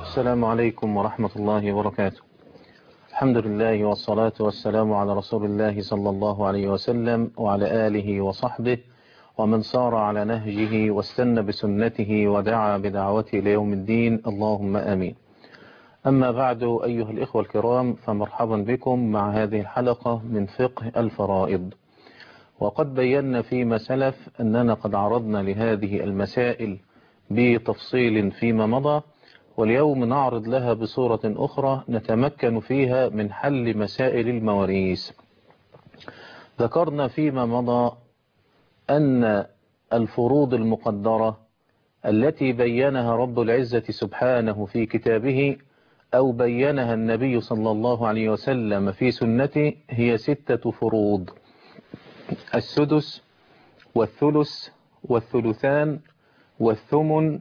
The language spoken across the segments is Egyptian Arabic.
السلام عليكم ورحمة الله وبركاته الحمد لله والصلاة والسلام على رسول الله صلى الله عليه وسلم وعلى آله وصحبه ومن صار على نهجه واستنى بسنته ودعا بدعوته ليوم الدين اللهم آمين أما بعد أيها الإخوة الكرام فمرحبا بكم مع هذه الحلقة من فقه الفرائض وقد بينا فيما سلف أننا قد عرضنا لهذه المسائل بتفصيل فيما مضى واليوم نعرض لها بصورة أخرى نتمكن فيها من حل مسائل المواريث ذكرنا فيما مضى أن الفروض المقدرة التي بينها رب العزة سبحانه في كتابه أو بينها النبي صلى الله عليه وسلم في سنته هي ستة فروض السدس والثلث والثلثان والثمن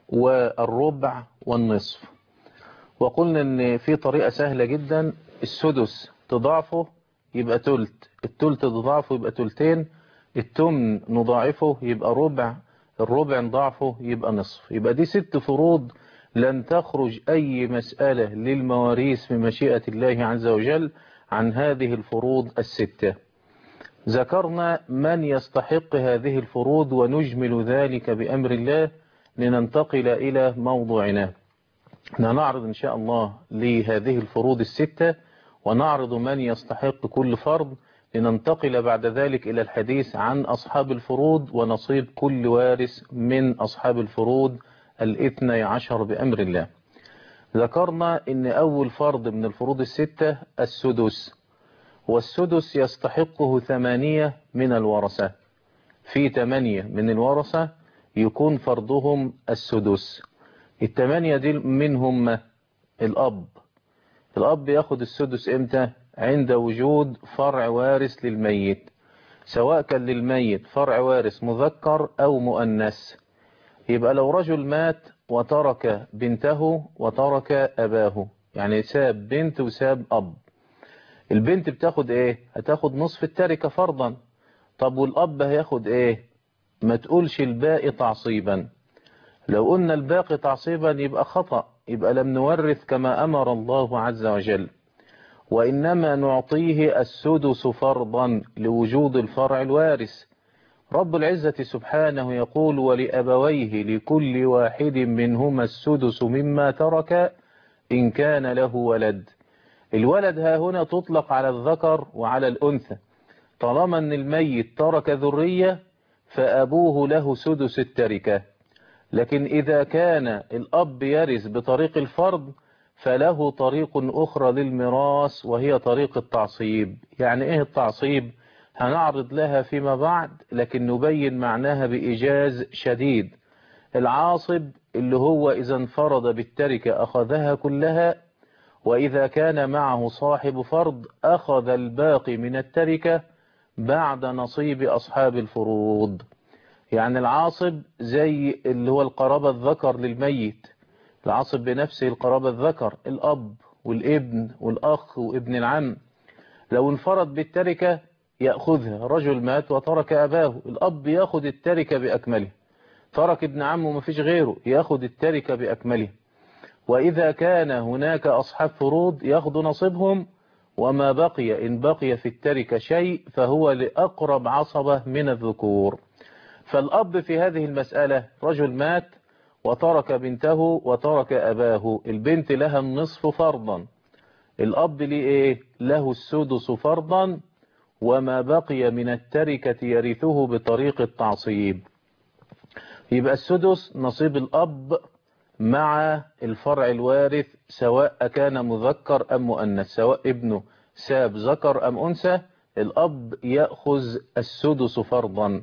والربع والنصف وقلنا ان في طريقة سهلة جدا السدس تضاعفه يبقى تلت التلت تضاعفه يبقى تلتين التمن نضاعفه يبقى ربع الربع نضاعفه يبقى نصف يبقى دي ست فروض لن تخرج أي مسألة للمواريث في مشيئة الله عز وجل عن هذه الفروض الستة ذكرنا من يستحق هذه الفروض ونجمل ذلك بأمر الله لننتقل إلى موضوعنا نعرض إن شاء الله لهذه الفروض الستة ونعرض من يستحق كل فرض لننتقل بعد ذلك إلى الحديث عن أصحاب الفروض ونصيب كل وارث من أصحاب الفروض الاثني عشر بأمر الله ذكرنا ان اول فرض من الفروض الستة السدس والسدس يستحقه ثمانية من الورثة في ثمانية من الورثة يكون فرضهم السدس الثمانية دي منهم الأب الأب ياخد السدس امتى عند وجود فرع وارث للميت سواء كان للميت فرع وارث مذكر أو مؤنث يبقى لو رجل مات وترك بنته وترك أباه يعني ساب بنت وساب أب البنت بتاخد ايه هتاخد نصف التركة فرضا طب والأب هياخد ايه ما تقولش الباقي تعصيبا لو قلنا الباقي تعصيبا يبقى خطأ يبقى لم نورث كما أمر الله عز وجل وإنما نعطيه السدس فرضا لوجود الفرع الوارث رب العزة سبحانه يقول ولأبويه لكل واحد منهما السدس مما ترك إن كان له ولد الولد ها هنا تطلق على الذكر وعلى الأنثى طالما أن الميت ترك ذرية فأبوه له سدس التركة لكن إذا كان الأب يرث بطريق الفرض فله طريق أخرى للميراث وهي طريق التعصيب يعني إيه التعصيب؟ هنعرض لها فيما بعد لكن نبين معناها بإيجاز شديد العاصب اللي هو إذا انفرد بالتركة أخذها كلها وإذا كان معه صاحب فرض أخذ الباقي من التركة بعد نصيب أصحاب الفروض يعني العاصب زي اللي هو القرابة الذكر للميت العاصب بنفسه القرابة الذكر الأب والابن والأخ وابن العم لو انفرد بالتركة يأخذها رجل مات وترك أباه الأب يأخذ التركة بأكمله ترك ابن عمه ما فيش غيره يأخذ التركة بأكمله وإذا كان هناك أصحاب فروض يأخذ نصيبهم وما بقي إن بقي في التركة شيء فهو لأقرب عصبة من الذكور فالأب في هذه المسألة رجل مات وترك بنته وترك أباه البنت لها النصف فرضا الأب ليه له السدس فرضا وما بقي من التركة يرثه بطريق التعصيب يبقى السدس نصيب الأب مع الفرع الوارث سواء كان مذكر أم مؤنث سواء ابنه ساب ذكر أم أنثى الأب يأخذ السدس فرضا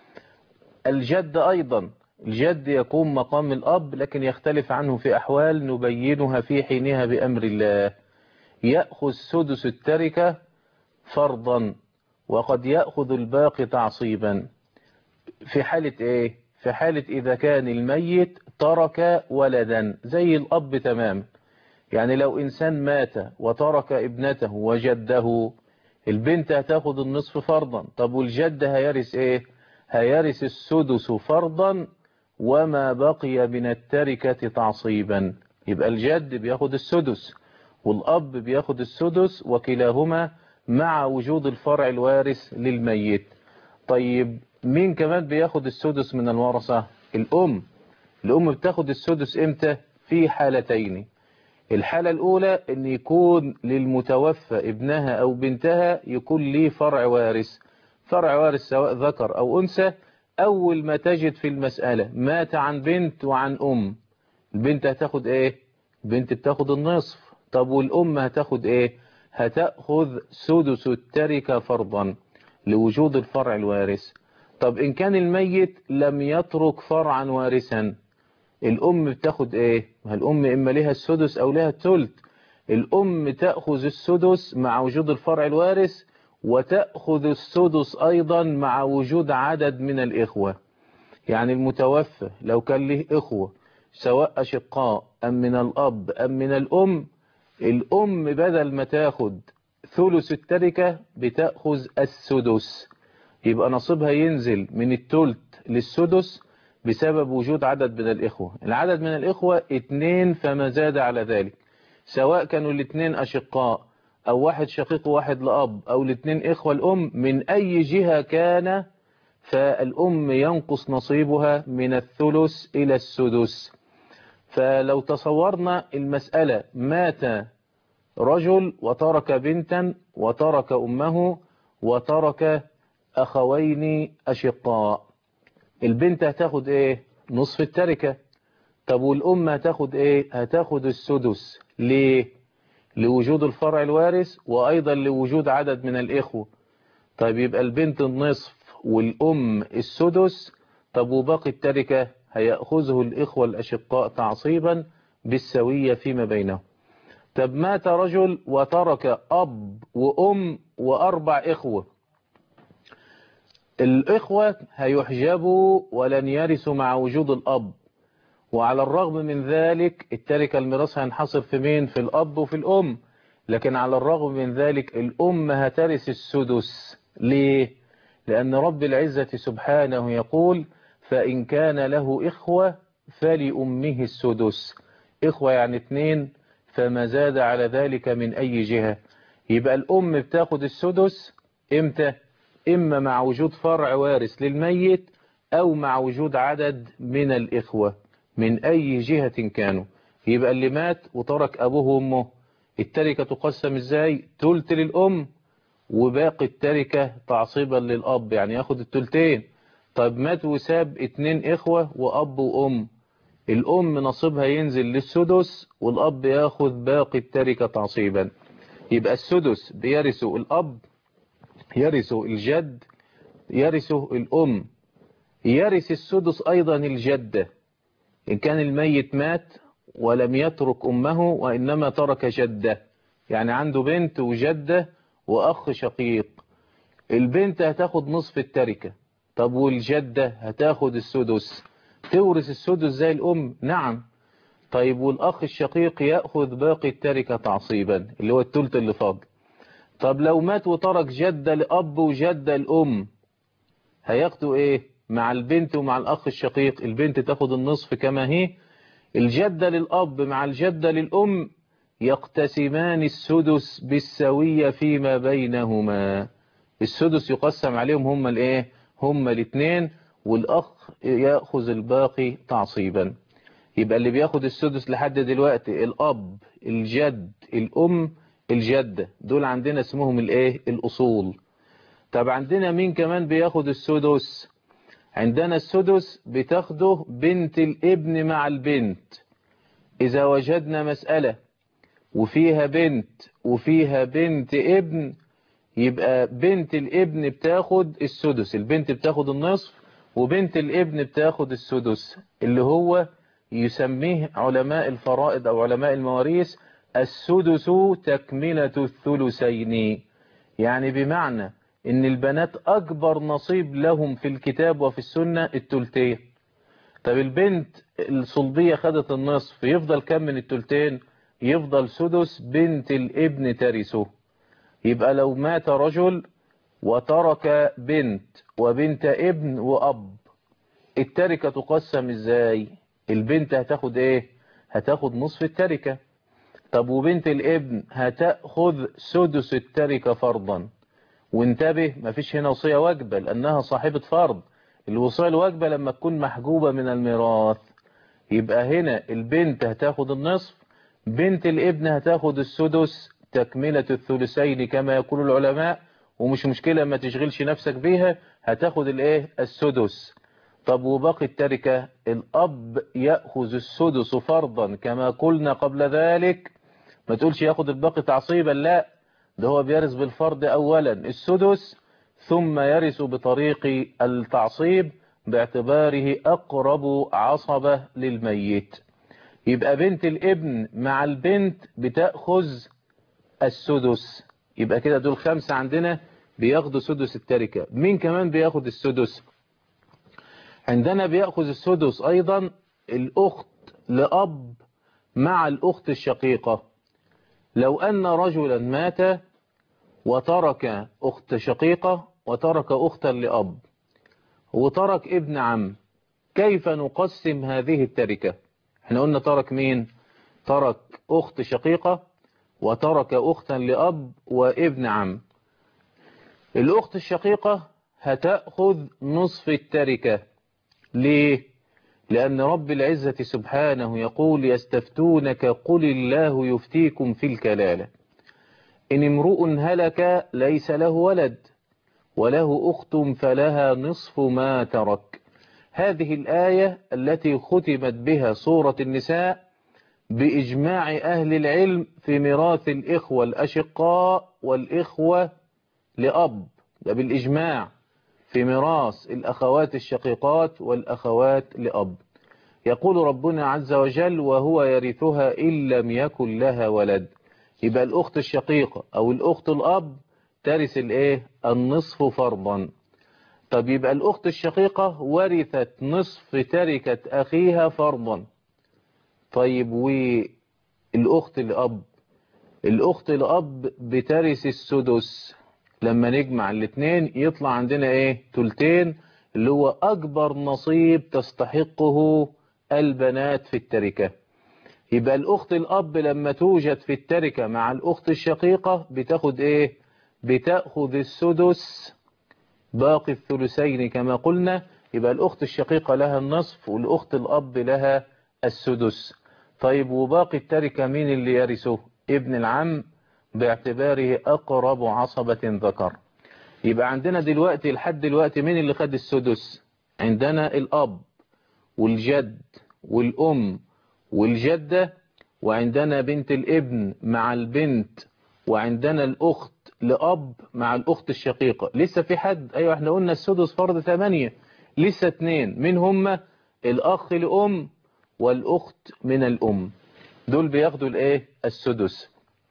الجد أيضا الجد يقوم مقام الأب لكن يختلف عنه في أحوال نبينها في حينها بأمر الله يأخذ سدس التركة فرضا وقد يأخذ الباقي تعصيبا في حالة ايه في حالة اذا كان الميت ترك ولدا زي الاب تمام يعني لو انسان مات وترك ابنته وجده البنت هتاخد النصف فرضا طب والجد هيرث ايه هيرث السدس فرضا وما بقي من التركة تعصيبا يبقى الجد بياخد السدس والأب بياخد السدس وكلاهما مع وجود الفرع الوارث للميت طيب مين كمان بياخد السدس من الورثة الأم الأم بتاخد السدس إمتى في حالتين الحالة الأولى أن يكون للمتوفى ابنها أو بنتها يكون ليه فرع وارث فرع وارث سواء ذكر أو أنثى أول ما تجد في المسألة مات عن بنت وعن أم البنت هتاخد إيه البنت بتاخد النصف طب والأم هتاخد إيه هتأخذ سدس التركة فرضا لوجود الفرع الوارث طب إن كان الميت لم يترك فرعا وارثا الأم بتاخد إيه الأم إما لها السدس أو لها الثلث الأم تأخذ السدس مع وجود الفرع الوارث وتأخذ السدس أيضا مع وجود عدد من الإخوة يعني المتوفى لو كان له إخوة سواء أشقاء أم من الأب أم من الأم الأم بدل ما تاخد ثلث التركة بتأخذ السدس يبقى نصيبها ينزل من الثلث للسدس بسبب وجود عدد من الإخوة العدد من الإخوة اتنين فما زاد على ذلك سواء كانوا الاثنين أشقاء أو واحد شقيق وواحد لأب أو الاثنين إخوة الأم من أي جهة كان فالأم ينقص نصيبها من الثلث إلى السدس فلو تصورنا المسألة مات رجل وترك بنتا وترك أمه وترك أخوين أشقاء البنت هتاخد ايه نصف التركة طب والأم هتاخد ايه هتاخد السدس ليه لوجود الفرع الوارث وأيضا لوجود عدد من الإخوة طيب يبقى البنت النصف والأم السدس طب وباقي التركة هيأخذه الإخوة الأشقاء تعصيبا بالسوية فيما بينهم طب مات رجل وترك أب وأم وأربع إخوة الإخوة هيحجبوا ولن يرثوا مع وجود الأب وعلى الرغم من ذلك التركة الميراث هينحصر في مين في الأب وفي الأم لكن على الرغم من ذلك الأم هترث السدس ليه لأن رب العزة سبحانه يقول فإن كان له إخوة فلأمه السدس إخوة يعني اثنين فما زاد على ذلك من أي جهة يبقى الأم بتاخد السدس إمتى إما مع وجود فرع وارث للميت أو مع وجود عدد من الإخوة من أي جهة كانوا يبقى اللي مات وترك أبوه وأمه التركة تقسم إزاي تلت للأم وباقي التركة تعصيبا للأب يعني ياخد التلتين طيب مات وساب اتنين إخوة وأب وأم الأم نصيبها ينزل للسدس والأب ياخد باقي التركة تعصيبا يبقى السدس بيرثه الأب يرثه الجد يرثه الأم يرث السدس أيضا الجدة إن كان الميت مات ولم يترك أمه وإنما ترك جدة يعني عنده بنت وجدة وأخ شقيق البنت هتاخد نصف التركة طب والجدة هتاخد السدس تورث السدس زي الأم نعم طيب والأخ الشقيق يأخذ باقي التركة تعصيبا اللي هو التلت اللي فاضل طب لو مات وترك جدة لأب وجدة الأم هياخدوا ايه مع البنت ومع الأخ الشقيق البنت تاخد النصف كما هي الجدة للأب مع الجدة للأم يقتسمان السدس بالسوية فيما بينهما السدس يقسم عليهم هما الايه هما الاثنين والأخ يأخذ الباقي تعصيبا يبقى اللي بياخد السدس لحد دلوقتي الأب الجد الأم الجدة دول عندنا اسمهم الايه الأصول طب عندنا مين كمان بياخد السدس عندنا السدس بتاخده بنت الابن مع البنت إذا وجدنا مسألة وفيها بنت وفيها بنت ابن يبقى بنت الابن بتاخد السدس البنت بتاخد النصف وبنت الابن بتاخد السدس اللي هو يسميه علماء الفرائض أو علماء المواريث السدس تكملة الثلثين يعني بمعنى ان البنات اكبر نصيب لهم في الكتاب وفي السنة التلتين طب البنت الصلبية خدت النصف يفضل كم من التلتين يفضل سدس بنت الابن ترثه يبقى لو مات رجل وترك بنت وبنت ابن واب التركة تقسم ازاي البنت هتاخد ايه هتاخد نصف التركة طب وبنت الابن هتأخذ سدس التركة فرضا وانتبه مفيش هنا وصية واجبة لأنها صاحبة فرض الوصية الواجبة لما تكون محجوبة من الميراث يبقى هنا البنت هتاخد النصف بنت الابن هتاخد السدس تكملة الثلثين كما يقول العلماء ومش مشكلة ما تشغلش نفسك بيها هتاخد الايه السدس طب وباقي التركة الأب يأخذ السدس فرضا كما قلنا قبل ذلك ما تقولش ياخد الباقي تعصيبا لا ده هو بيرث بالفرض أولا السدس ثم يرث بطريق التعصيب باعتباره أقرب عصبة للميت يبقى بنت الابن مع البنت بتأخذ السدس يبقى كده دول خمسة عندنا بياخدوا سدس التركة مين كمان بياخد السدس عندنا بيأخذ السدس أيضا الأخت لأب مع الأخت الشقيقة لو أن رجلا مات وترك أخت شقيقة وترك أختا لأب وترك ابن عم كيف نقسم هذه التركة احنا قلنا ترك مين ترك أخت شقيقة وترك أختا لأب وابن عم الأخت الشقيقة هتأخذ نصف التركة ليه لأن رب العزة سبحانه يقول يستفتونك قل الله يفتيكم في الكلالة إن امرؤ هلك ليس له ولد وله أخت فلها نصف ما ترك هذه الآية التي ختمت بها سورة النساء بإجماع أهل العلم في ميراث الإخوة الأشقاء والإخوة لأب ده بالإجماع في ميراث الأخوات الشقيقات والأخوات لأب يقول ربنا عز وجل وهو يرثها إن لم يكن لها ولد يبقى الأخت الشقيقة أو الأخت الأب ترث الإيه النصف فرضا طب يبقى الأخت الشقيقة ورثت نصف تركة أخيها فرضا طيب والأخت الأب الأخت الأب بترث السدس لما نجمع الاثنين يطلع عندنا ايه تلتين اللي هو أكبر نصيب تستحقه البنات في التركة يبقى الأخت الأب لما توجد في التركة مع الأخت الشقيقة بتاخد ايه بتأخذ السدس باقي الثلثين كما قلنا يبقى الأخت الشقيقة لها النصف والأخت الأب لها السدس طيب وباقي التركة مين اللي يرثه ابن العم باعتباره أقرب عصبة ذكر يبقى عندنا دلوقتي لحد دلوقتي مين اللي خد السدس عندنا الأب والجد والأم والجدة وعندنا بنت الابن مع البنت وعندنا الأخت لأب مع الأخت الشقيقة لسه في حد أيوة احنا قلنا السدس فرض ثمانية لسه اتنين من هم الأخ لأم والأخت من الأم دول بياخدوا الايه السدس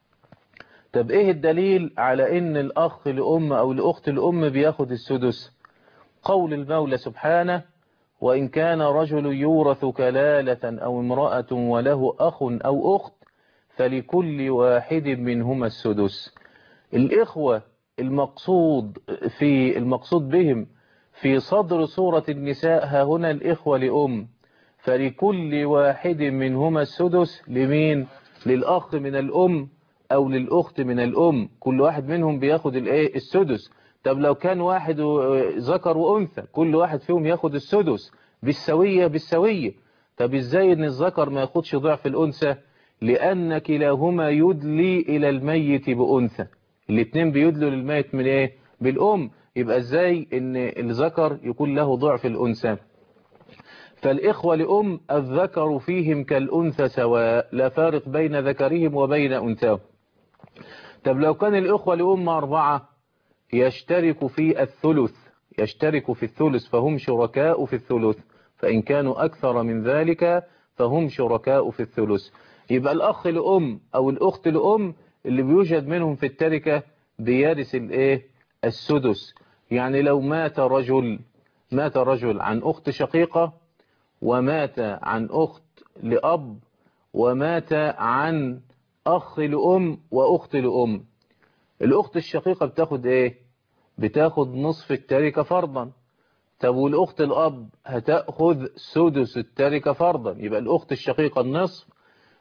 طب ايه الدليل على ان الاخ لأم او الاخت لأم بياخد السدس قول المولى سبحانه وإن كان رجل يورث كلالة أو امرأة وله أخ أو أخت فلكل واحد منهما السدس الإخوة المقصود في المقصود بهم في صدر سورة النساء ها هنا الإخوة لأم فلكل واحد منهما السدس لمين للأخ من الأم أو للأخت من الأم كل واحد منهم بياخد الايه السدس طب لو كان واحد ذكر وأنثى كل واحد فيهم ياخد السدس بالسوية بالسوية طب ازاي ان الذكر ما ياخدش ضعف الأنثى لأن كلاهما يدلي إلى الميت بأنثى الاثنين بيدلوا للميت من ايه بالأم يبقى ازاي ان الذكر يكون له ضعف الأنثى فالإخوة لأم الذكر فيهم كالأنثى سواء لا فارق بين ذكرهم وبين أنثاهم طب لو كان الإخوة لأم أربعة يشترك في الثلث يشترك في الثلث فهم شركاء في الثلث فإن كانوا أكثر من ذلك فهم شركاء في الثلث يبقى الأخ لأم أو الأخت لأم اللي بيوجد منهم في التركة بيرث الايه السدس يعني لو مات رجل مات رجل عن أخت شقيقة ومات عن أخت لأب ومات عن أخ لأم وأخت لأم الأخت الشقيقة بتاخد إيه بتاخد نصف التركة فرضا طب والأخت الأب هتأخذ سدس التركة فرضا يبقى الأخت الشقيقة النصف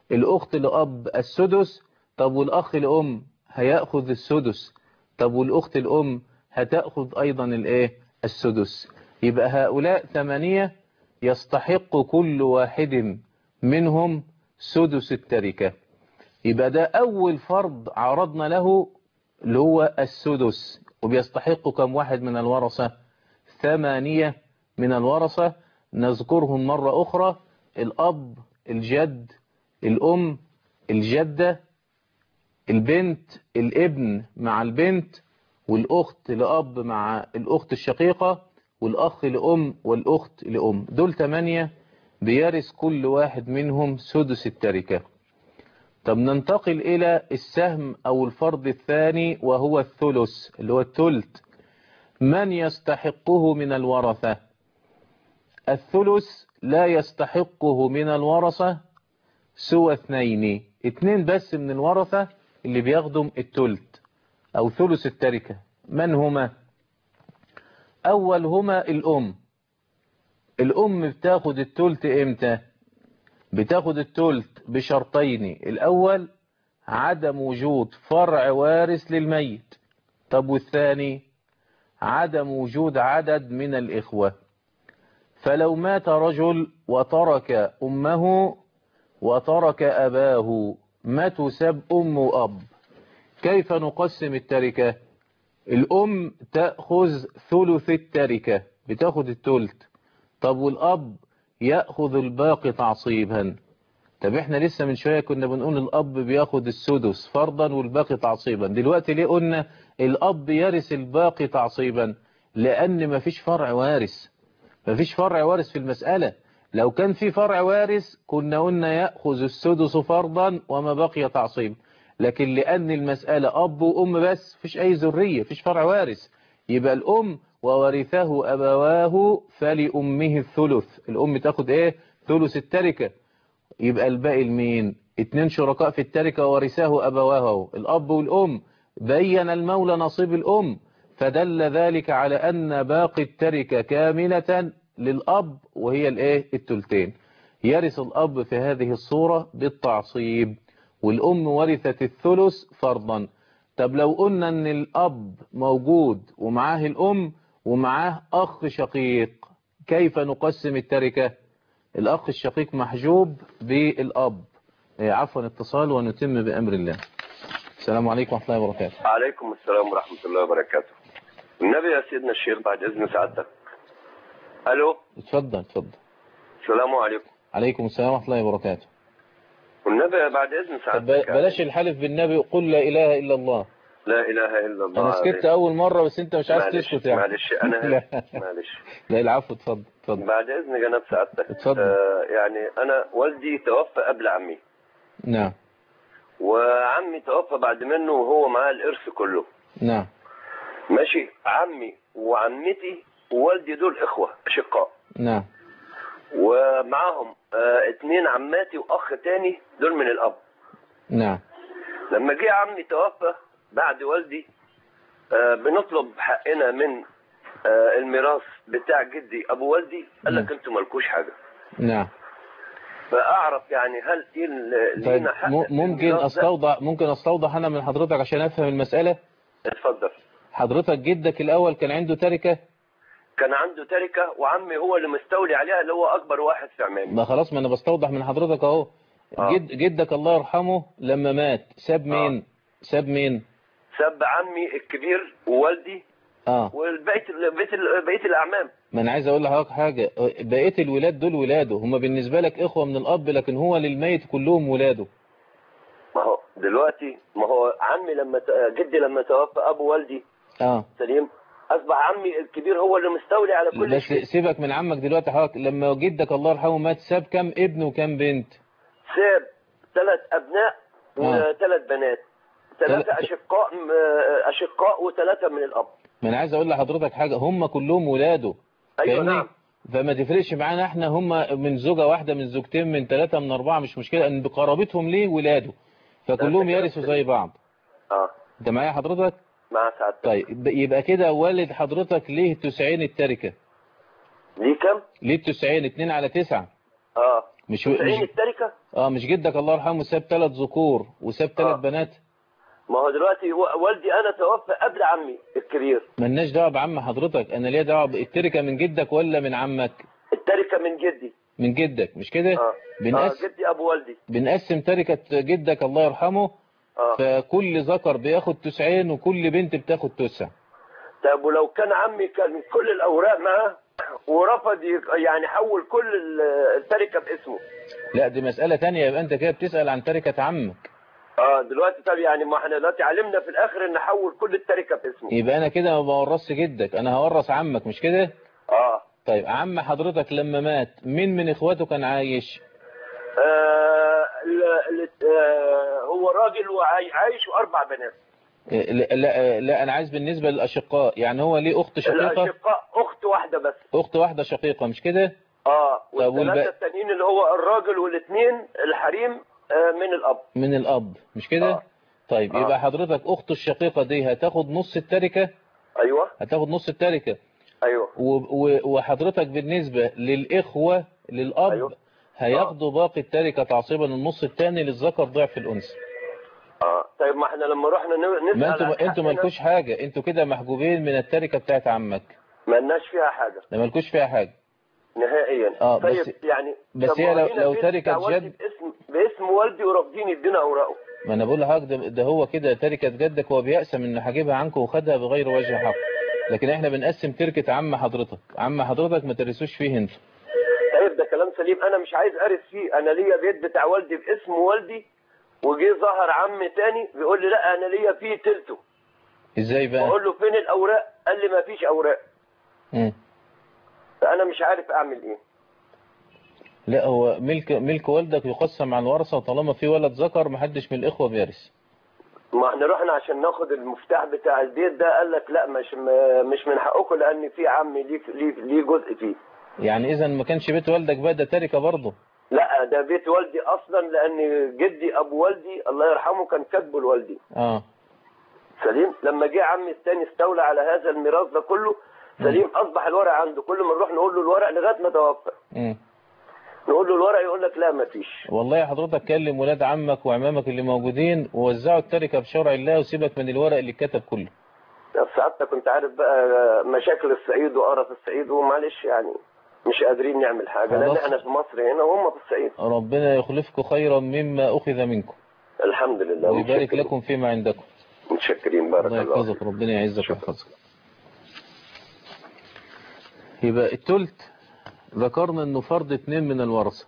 الأخت لأب السدس طب والأخ لأم هيأخذ السدس طب والأخت الأم هتأخذ أيضا الإيه السدس يبقى هؤلاء ثمانية يستحق كل واحد منهم سدس التركة يبقى ده أول فرض عرضنا له اللي هو السدس وبيستحق كم واحد من الورثة ثمانية من الورثة نذكرهم مرة أخرى الأب الجد الأم الجدة البنت الابن مع البنت والأخت لأب مع الأخت الشقيقة والأخ لأم والأخت لأم دول ثمانية بيرث كل واحد منهم سدس التركة طب ننتقل إلى السهم أو الفرض الثاني وهو الثلث اللي هو الثلث من يستحقه من الورثة الثلث لا يستحقه من الورثة سوى اثنين اتنين بس من الورثة اللي بيخدم الثلث أو ثلث التركة من هما أول هما الأم الأم بتاخد الثلث إمتى بتاخد الثلث بشرطين الأول عدم وجود فرع وارث للميت طب والثاني عدم وجود عدد من الإخوة فلو مات رجل وترك أمه وترك أباه ما تسب أم وأب كيف نقسم التركة الأم تأخذ ثلث التركة بتاخذ الثلث طب والأب يأخذ الباقي تعصيبا طب احنا لسه من شوية كنا بنقول الأب بياخد السدس فرضا والباقي تعصيبا دلوقتي ليه قلنا الأب يرث الباقي تعصيبا لأن مفيش فرع وارث مفيش فرع وارث في المسألة لو كان في فرع وارث كنا قلنا يأخذ السدس فرضا وما بقي تعصيب لكن لأن المسألة أب وأم بس فيش أي ذرية فيش فرع وارث يبقى الأم وورثه أبواه فلأمه الثلث الأم تاخد إيه ثلث التركة يبقى الباقي لمين اتنين شركاء في التركة وورثاه أبواه الأب والأم بين المولى نصيب الأم فدل ذلك على أن باقي التركة كاملة للأب وهي الايه التلتين يرث الأب في هذه الصورة بالتعصيب والأم ورثت الثلث فرضا طب لو قلنا ان الأب موجود ومعاه الأم ومعاه أخ شقيق كيف نقسم التركة الأخ الشقيق محجوب بالأب عفوا اتصال ونتم بأمر الله السلام عليكم ورحمة الله وبركاته عليكم السلام ورحمة الله وبركاته النبي يا سيدنا الشيخ بعد إذن سعادتك ألو اتفضل اتفضل السلام عليكم عليكم السلام ورحمة الله وبركاته والنبي بعد إذن طب سعادتك بلاش الحلف بالنبي قل لا إله إلا الله لا إله إلا الله أنا سكت أول مرة بس أنت مش عايز معلش تسكت يعني معلش أنا لا. معلش لا العفو اتفضل اتفضل بعد إذن جناب سعادتك اتفضل. آه يعني أنا والدي توفى قبل عمي نعم وعمي توفى بعد منه وهو معاه الإرث كله نعم ماشي عمي وعمتي ووالدي دول إخوة أشقاء نعم ومعاهم آه اتنين عماتي وأخ تاني دول من الأب نعم لما جه عمي توفى بعد والدي آه بنطلب حقنا من آه الميراث بتاع جدي ابو والدي قال لك نعم. انتوا مالكوش حاجه نعم فاعرف يعني هل ايه ال- طيب لينا حق م- في ممكن الميراث ده؟ استوضح ممكن استوضح انا من حضرتك عشان افهم المسألة اتفضل حضرتك جدك الاول كان عنده تركة كان عنده تركه وعمي هو اللي مستولي عليها اللي هو اكبر واحد في عمامي ما خلاص ما انا بستوضح من حضرتك اهو آه. جد جدك الله يرحمه لما مات ساب مين ساب مين سب عمي الكبير ووالدي اه والبيت بيت بقيه الاعمام ما انا عايز اقول لحضرتك حاجة بقية الولاد دول ولاده هم بالنسبة لك اخوة من الاب لكن هو للميت كلهم ولاده ما هو دلوقتي ما هو عمي لما ت- جدي لما توفى ابو والدي اه سليم اصبح عمي الكبير هو اللي مستولي على كل بس شيء سيبك من عمك دلوقتي حضرتك لما جدك الله يرحمه مات ساب كم ابن وكم بنت ساب ثلاث ابناء آه. وثلاث بنات ثلاثه تل- اشقاء م- اشقاء وثلاثه من الاب ما انا عايز اقول لحضرتك حاجة هم كلهم ولاده ايوه فاهمني؟ نعم فما تفرقش معانا احنا هم من زوجة واحدة من زوجتين من ثلاثة من أربعة مش مشكلة ان بقرابتهم ليه ولاده فكلهم ده يرثوا زي بعض اه انت معايا حضرتك مع سعادتك طيب يبقى كده والد حضرتك ليه تسعين التركة ليه كم؟ ليه التسعين اتنين على تسعة اه مش توسعين مش التركه اه مش جدك الله يرحمه ساب ثلاث ذكور وساب ثلاث آه. بنات ما هو دلوقتي و- والدي انا توفى قبل عمي الكبير ملناش دعوه بعم حضرتك انا ليا دعوه بالتركه من جدك ولا من عمك التركه من جدي من جدك مش كده اه, آه بنقسم جدي ابو والدي بنقسم تركه جدك الله يرحمه اه فكل ذكر بياخد تسعين وكل بنت بتاخد تسع طب ولو كان عمي كان كل الاوراق معاه ورفض يك- يعني حول كل ال- التركه باسمه لا دي مسألة تانية يبقى انت كده بتسأل عن تركة عمك اه دلوقتي طب يعني ما احنا دلوقتي علمنا في الاخر ان نحول كل التركه باسمه يبقى انا كده ما بورثش جدك انا هورث عمك مش كده اه طيب عم حضرتك لما مات مين من اخواته كان عايش آه، ال- ال- آه، هو راجل وعايش واربع بنات إيه، لا, لا, لا انا عايز بالنسبة للاشقاء يعني هو ليه اخت شقيقة الاشقاء اخت واحده بس اخت واحدة شقيقة مش كده اه طب والباقي؟ والثلاثه التانيين اللي هو الراجل والاثنين الحريم آه، من الاب من الاب مش كده آه. طيب آه. يبقى حضرتك اخته الشقيقة دي هتاخد نص التركة ايوه هتاخد نص التركة ايوه و- و- وحضرتك بالنسبة للإخوة للأب أيوة. هياخدوا باقي التركة تعصيبا النص الثاني للذكر ضعف الأنثى اه طيب ما احنا لما رحنا ن- نسال ما عن انتوا انتوا حقنا، مالكوش حاجة انتوا كده محجوبين من التركة بتاعت عمك ما لناش فيها حاجه ده مالكوش فيها حاجة نهائيا آه، طيب بس- يعني بس طب هي لو- ورينا لو البيت تركة بتاع والدي جد- باسم باسم والدي ورافضين يدينا اوراقه ما انا بقول لحضرتك ده, ده هو كده تركة جدك هو بيأسم انه هجيبها عنكم وخدها بغير وجه حق لكن احنا بنقسم تركة عم حضرتك عم حضرتك ما ترسوش فيه انتوا طيب ده كلام سليم انا مش عايز ارث فيه انا ليا بيت بتاع والدي باسم والدي وجي ظهر عم تاني بيقول لي لا انا ليا فيه تلته ازاي بقى بقول له فين الاوراق قال لي ما فيش اوراق مم. فانا مش عارف اعمل ايه لا هو ملك ملك والدك يقسم على الورثة طالما في ولد ذكر محدش من الإخوة بيرث ما احنا رحنا عشان ناخد المفتاح بتاع البيت ده قال لك لا مش م- مش من حقكم لان في عم ليه ليه ليه جزء فيه يعني إذا ما كانش بيت والدك بقى ده تركة برضه لا ده بيت والدي اصلا لان جدي ابو والدي الله يرحمه كان كاتبه لوالدي اه سليم لما جه عمي الثاني استولى على هذا الميراث ده كله سليم اصبح الورق عنده كل ما نروح نقول له الورق لغايه ما توفى مم. نقول له الورق يقول لك لا ما فيش والله حضرتك كلم ولاد عمك وعمامك اللي موجودين ووزعوا التركة بشرع الله وسيبك من الورق اللي اتكتب كله ساعتها كنت عارف بقى مشاكل الصعيد وقرف الصعيد ومعلش يعني مش قادرين نعمل حاجه لان خلاص. احنا في مصر هنا وهم في الصعيد ربنا يخلفكم خيرا مما أخذ منكم الحمد لله ويبارك متشكرين. لكم فيما عندكم متشكرين بارك الله الله فيك. يحفظك ربنا يعزك ويحفظك يبقى التلت ذكرنا انه فرض اتنين من الورثة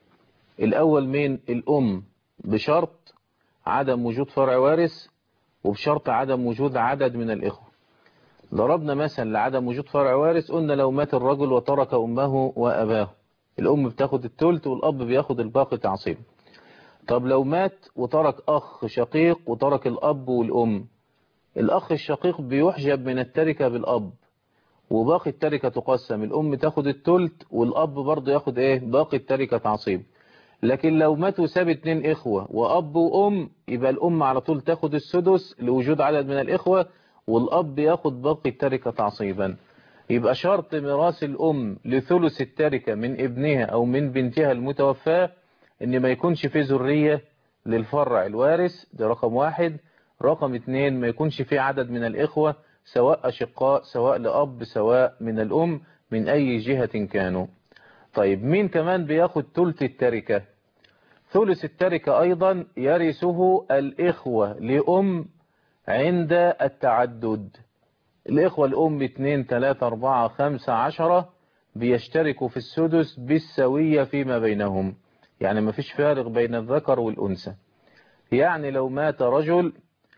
الاول مين الام بشرط عدم وجود فرع وارث وبشرط عدم وجود عدد من الاخوة ضربنا مثل لعدم وجود فرع وارث قلنا لو مات الرجل وترك امه واباه الام بتاخد التلت والاب بياخد الباقي تعصيب طب لو مات وترك اخ شقيق وترك الاب والام الأخ الشقيق بيحجب من التركة بالأب وباقي التركة تقسم الأم تاخد التلت والأب برضه ياخد إيه باقي التركة تعصيب لكن لو ماتوا ساب اتنين إخوة وأب وأم يبقى الأم على طول تاخد السدس لوجود عدد من الإخوة والأب ياخد باقي التركة تعصيبا يبقى شرط ميراث الأم لثلث التركة من ابنها أو من بنتها المتوفاة إن ما يكونش في ذرية للفرع الوارث ده رقم واحد رقم اتنين ما يكونش في عدد من الإخوة سواء أشقاء سواء لأب سواء من الأم من أي جهة كانوا طيب مين كمان بياخد ثلث التركة ثلث التركة أيضا يرثه الإخوة لأم عند التعدد الإخوة الأم اتنين تلاتة أربعة خمسة عشرة بيشتركوا في السدس بالسوية فيما بينهم يعني ما فيش فارق بين الذكر والأنثى يعني لو مات رجل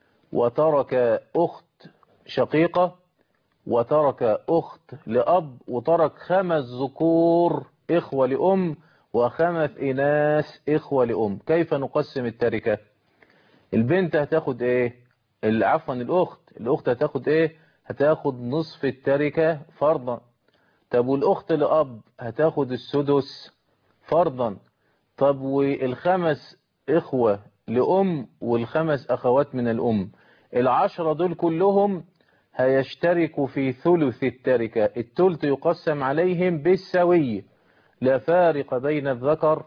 وترك أخت شقيقة وترك أخت لأب وترك خمس ذكور إخوة لأم وخمس إناث إخوة لأم كيف نقسم التركة البنت هتاخد إيه ال- عفوا الأخت الأخت هتاخد إيه هتاخد نصف التركة فرضا طب والأخت لأب هتاخد السدس فرضا طب والخمس إخوة لأم والخمس أخوات من الأم العشرة دول كلهم هيشتركوا في ثلث التركة الثلث يقسم عليهم بالسوية لا فارق بين الذكر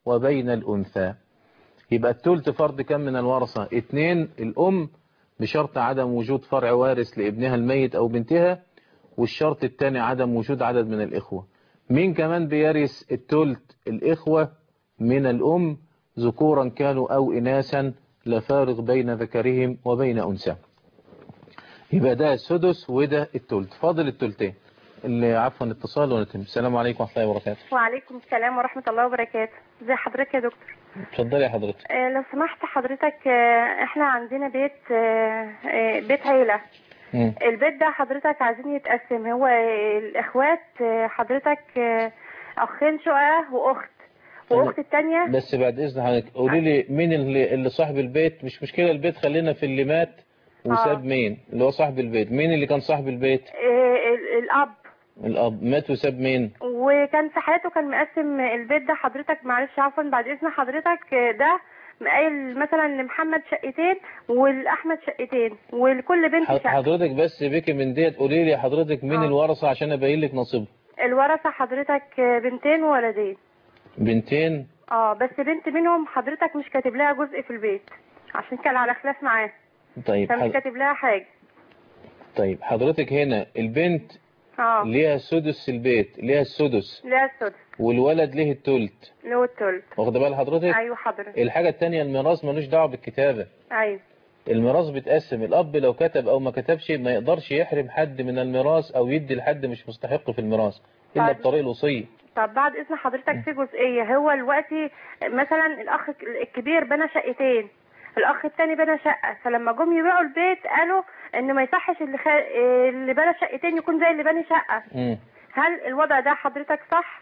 وبين الأنثى يبقى التلت فرض كم من الورثة اتنين الأم بشرط عدم وجود فرع وارث لابنها الميت أو بنتها والشرط الثاني عدم وجود عدد من الإخوة مين كمان بيرث التلت الإخوة من الأم ذكورا كانوا أو إناثا لا فارق بين ذكرهم وبين أنثى يبقى ده السدس وده التلت فاضل التلتين اللي عفوا اتصال ونتم السلام عليكم ورحمة الله وبركاته وعليكم السلام ورحمة الله وبركاته ازي حضرتك يا دكتور اتفضلي يا حضرتك آه لو سمحت حضرتك آه احنا عندنا بيت آه آه بيت عيلة مم. البيت ده حضرتك عايزين يتقسم هو آه الاخوات آه حضرتك آه اخين شقة واخت واخت التانية بس بعد اذن حضرتك قولي لي مين اللي, اللي صاحب البيت مش مشكلة البيت خلينا في اللي مات وساب مين اللي هو صاحب البيت مين اللي كان صاحب البيت آه ال- الاب الاب مات وساب مين وكان في حياته كان مقسم البيت ده حضرتك معلش عفوا بعد اذن حضرتك آه، ده قايل مثلا لمحمد شقتين ولاحمد شقتين ولكل بنت ح- شقه حضرتك بس بك من ديت قولي لي حضرتك مين آه. الورثة عشان ابين لك نصيبها الورثه حضرتك آه، بنتين وولدين بنتين اه بس بنت منهم حضرتك مش كاتب لها جزء في البيت عشان كان على خلاف معاه طيب فمش حض... كاتب لها حاجه طيب حضرتك هنا البنت اه ليها سدس البيت ليها السدس لا السدس والولد ليه التلت اللي هو التلت واخد بال حضرتك ايوه حضرتك الحاجة التانية الميراث ملوش دعوة بالكتابة ايوه الميراث بيتقسم الأب لو كتب أو ما كتبش ما يقدرش يحرم حد من الميراث أو يدي لحد مش مستحق في الميراث إلا طيب. بطريق الوصية طب بعد اذن حضرتك في جزئيه هو دلوقتي مثلا الاخ الكبير بنى شقتين الاخ التاني بنى شقه فلما جم يبيعوا البيت قالوا ان ما يصحش اللي خ... اللي بنى شقتين يكون زي اللي بنى شقه مم. هل الوضع ده حضرتك صح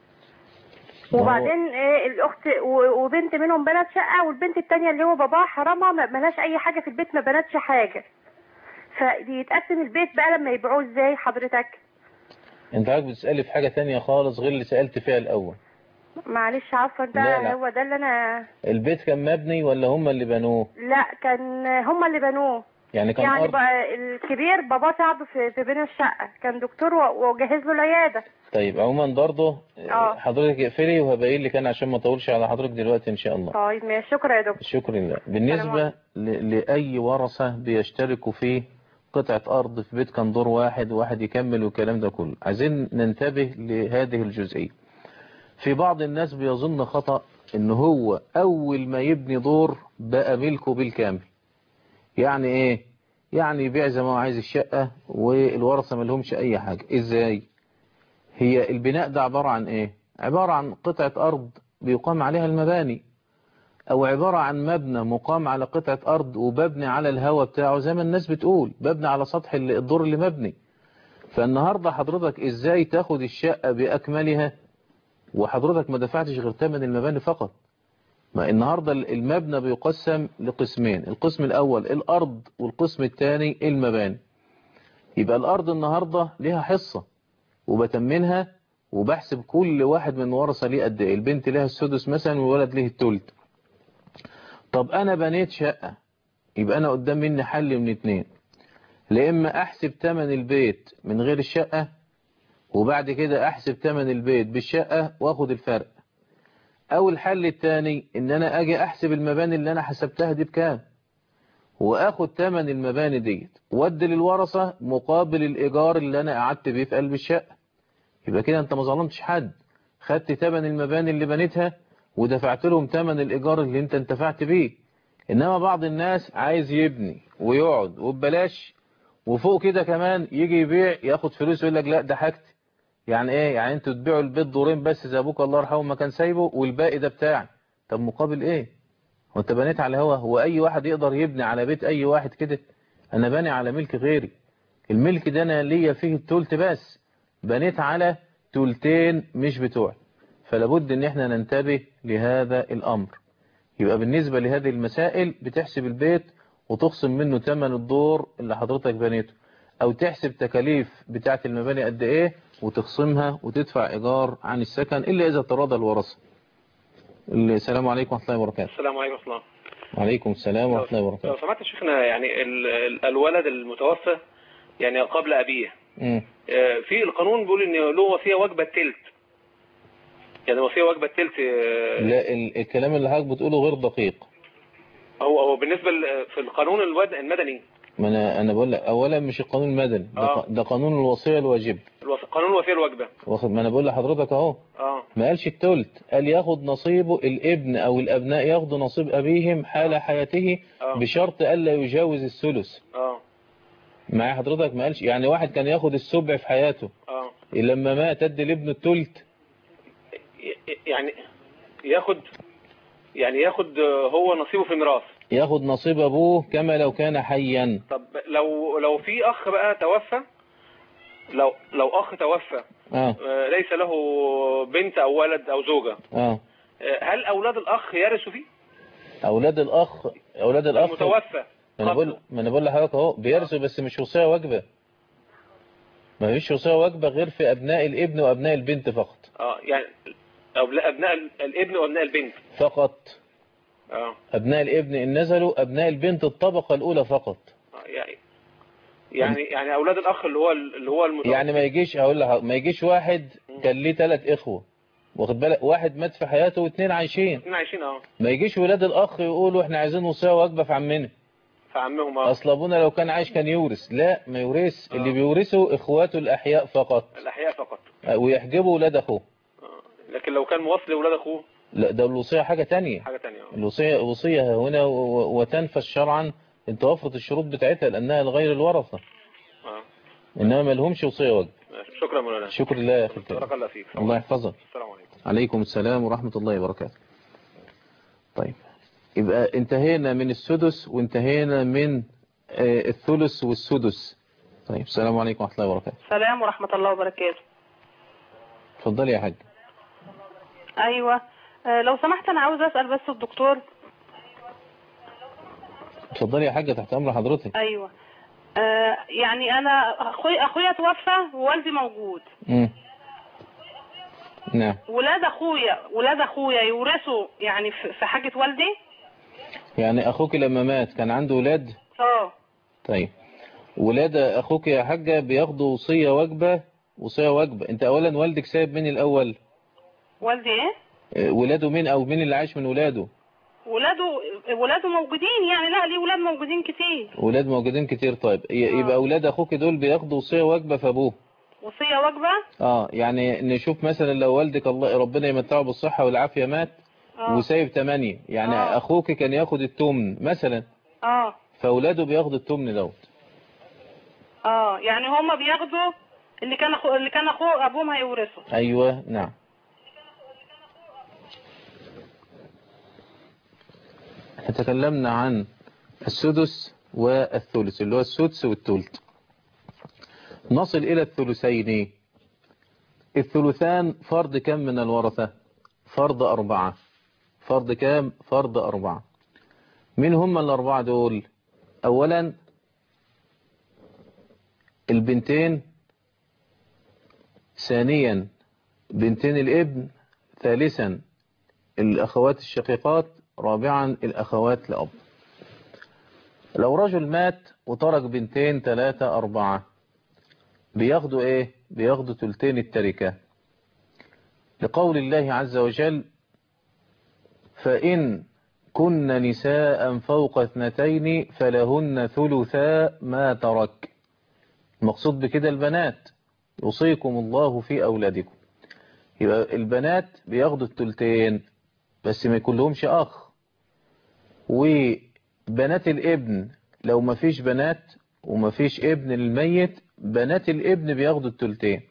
ما هو- وبعدين إيه الاخت و- وبنت منهم بنت شقه والبنت التانية اللي هو باباها حرامها ما بناش اي حاجه في البيت ما بنتش حاجه فيتقسم البيت بقى لما يبيعوه ازاي حضرتك أنت عايز بتسألي في حاجة تانية خالص غير اللي سألت فيها الأول معلش عفوا ده لا، لا. هو ده اللي انا البيت كان مبني ولا هم اللي بنوه لا كان هما اللي بنوه يعني كان يعني أرض بقى الكبير باباه ساعده في في بناء الشقه كان دكتور و- وجهز له العياده طيب عموما برضه آه. حضرتك اقفلي وهبين لك أنا عشان ما أطولش على حضرتك دلوقتي إن شاء الله طيب ماشي شكرا يا دكتور شكرا لله بالنسبة ل- لأي ورثة بيشتركوا في قطعة أرض في بيت كان دور واحد وواحد يكمل والكلام ده كله عايزين ننتبه لهذه الجزئية في بعض الناس بيظن خطأ إن هو أول ما يبني دور بقى ملكه بالكامل يعني إيه يعني يبيع زي ما هو عايز الشقة والورثة ملهمش أي حاجة إزاي هي البناء ده عبارة عن إيه عبارة عن قطعة أرض بيقام عليها المباني او عبارة عن مبنى مقام على قطعة ارض وببني على الهواء بتاعه زي ما الناس بتقول ببني على سطح ال- الدور اللي مبني فالنهاردة حضرتك ازاي تاخد الشقة باكملها وحضرتك ما دفعتش غير ثمن المباني فقط ما النهاردة ال- المبنى بيقسم لقسمين القسم الاول الارض والقسم الثاني المباني يبقى الارض النهاردة ليها حصة وبتمنها وبحسب كل واحد من ورثة ليه قد ايه البنت لها السدس مثلا والولد ليه التلت طب انا بنيت شقة يبقى انا قدام مني حل من اتنين لا اما احسب تمن البيت من غير الشقة وبعد كده احسب تمن البيت بالشقة واخد الفرق او الحل التاني ان انا اجي احسب المباني اللي انا حسبتها دي بكام واخد تمن المباني ديت وادي للورثة مقابل الايجار اللي انا قعدت بيه في قلب الشقة يبقى كده انت ما ظلمتش حد خدت تمن المباني اللي بنيتها ودفعت لهم تمن الإيجار اللي انت انتفعت بيه إنما بعض الناس عايز يبني ويقعد وببلاش وفوق كده كمان يجي يبيع ياخد فلوس ويقول لك لا ده حاجتي يعني ايه يعني انتوا تبيعوا البيت دورين بس زي ابوك الله يرحمه ما كان سايبه والباقي ده بتاعي طب مقابل ايه هو انت بنيت على هوا هو اي واحد يقدر يبني على بيت اي واحد كده انا باني على ملك غيري الملك ده انا ليا فيه التلت بس بنيت على تلتين مش بتوعي فلابد ان احنا ننتبه لهذا الامر يبقى بالنسبة لهذه المسائل بتحسب البيت وتخصم منه ثمن الدور اللي حضرتك بنيته او تحسب تكاليف بتاعة المباني قد ايه وتخصمها وتدفع ايجار عن السكن الا اذا تراضى الورثة السلام عليكم ورحمة الله وبركاته السلام عليكم ورحمة الله وعليكم السلام ورحمة الله لو وبركاته سمحت يا شيخنا يعني ال- ال- الولد المتوفى يعني قبل أبيه مم. آه، في القانون بيقول إن له وصية واجبة التلت يعني الوصيه واجبه التلت آه، لا ال- الكلام اللي حضرتك بتقوله غير دقيق هو هو بالنسبه ل- في القانون الود- المدني ما انا انا بقول لك اولا مش القانون المدني ده, آه. ق- ده قانون الوصيه الواجب الوص- قانون الوصيه الواجبه واخد ما انا بقول لحضرتك اهو اه ما قالش التلت قال ياخد نصيبه الابن او الابناء ياخدوا نصيب ابيهم حال حياته آه. بشرط الا يجاوز الثلث اه معايا حضرتك ما قالش يعني واحد كان ياخد السبع في حياته اه لما مات ادي لابنه التلت ي- يعني ياخد يعني ياخد آه، هو نصيبه في الميراث ياخد نصيب ابوه كما لو كان حيا طب لو لو في اخ بقى توفى لو لو اخ توفى اه آه، ليس له بنت او ولد او زوجه اه آه، هل اولاد الاخ يرثوا فيه اولاد الاخ اولاد الاخ المتوفى ما انا بقول ما انا بقول لحضرتك اهو بيرثوا بس مش وصيه واجبه ما فيش وصيه واجبه غير في ابناء الابن وابناء البنت فقط اه يعني أبناء ابناء الابن وابناء البنت فقط اه ابناء الابن ان نزلوا ابناء البنت الطبقه الاولى فقط آه، يعني يعني يعني اولاد الاخ اللي هو اللي هو المتوفى يعني ما يجيش هقول لك ما يجيش واحد كان ليه ثلاث اخوه واخد بالك واحد مات في حياته واثنين عايشين اثنين عايشين اه ما يجيش ولاد الاخ يقولوا احنا عايزين وصيه واجبه في عمنا فعمهم اه اصل ابونا لو كان عايش كان يورث لا ما يورث اللي بيورثوا اخواته الاحياء فقط الاحياء فقط ويحجبوا ولاد اخوه آه. لكن لو كان موصل لاولاد اخوه لا ده الوصيه حاجه تانية حاجه ثانيه اه الوصيه وصيه هنا و- و- وتنفذ شرعا ان توفرت الشروط بتاعتها لانها لغير الورثه اه انما ما لهمش وصيه واجبه ماشي. شكرا مولانا شكر لله يا اخي الكريم. بارك الله فيك الله يحفظك السلام عليكم عليكم السلام ورحمة الله وبركاته طيب يبقى انتهينا من السدس وانتهينا من آه، الثلث والسدس طيب السلام عليكم ورحمة الله وبركاته السلام ورحمة الله وبركاته اتفضلي يا حاج أيوة آه، لو سمحت أنا عاوز أسأل بس الدكتور اتفضلي يا حاجة تحت أمر حضرتك أيوة آه، يعني أنا أخوي أخويا توفى ووالدي موجود مم. نعم ولاد أخويا ولاد أخويا يورثوا يعني في في حاجة والدي يعني أخوك لما مات كان عنده ولاد اه طيب ولاد أخوك يا حاجة بياخدوا وصية واجبة وصية واجبة انت أولا والدك سايب مين الأول والدي إيه آه، ولاده مين أو مين اللي عايش من ولاده ولاده ولاده موجودين يعني لا ليه ولاد موجودين كتير ولاد موجودين كتير طيب ي- يبقى أولاد أخوك دول بياخدوا وصية واجبة في أبوه وصية واجبة اه يعني نشوف مثلا لو والدك الله ربنا يمتعه بالصحة والعافية مات اه وسايب تمانية يعني آه. اخوك كان ياخد التمن مثلا اه فاولاده بياخدوا التمن دوت اه يعني هما بياخدوا اللي كان أخو... اللي كان اخوه ابوهم هيورثه ايوه نعم احنا تكلمنا عن السدس والثلث اللي هو السدس والثلث نصل الى الثلثين الثلثان فرض كم من الورثة فرض أربعة فرض كام فرض أربعة مين هم الأربعة دول أولا البنتين ثانيا بنتين الابن ثالثا الأخوات الشقيقات رابعا الأخوات لأب لو رجل مات وترك بنتين ثلاثة أربعة بياخدوا إيه بياخدوا تلتين التركة لقول الله عز وجل فإن كن نساء فوق اثنتين فلهن ثلثا ما ترك المقصود بكده البنات يوصيكم الله في أولادكم يبقى البنات بياخدوا التلتين بس ما يكون لهمش أخ وبنات الابن لو ما فيش بنات وما فيش ابن للميت بنات الابن بياخدوا التلتين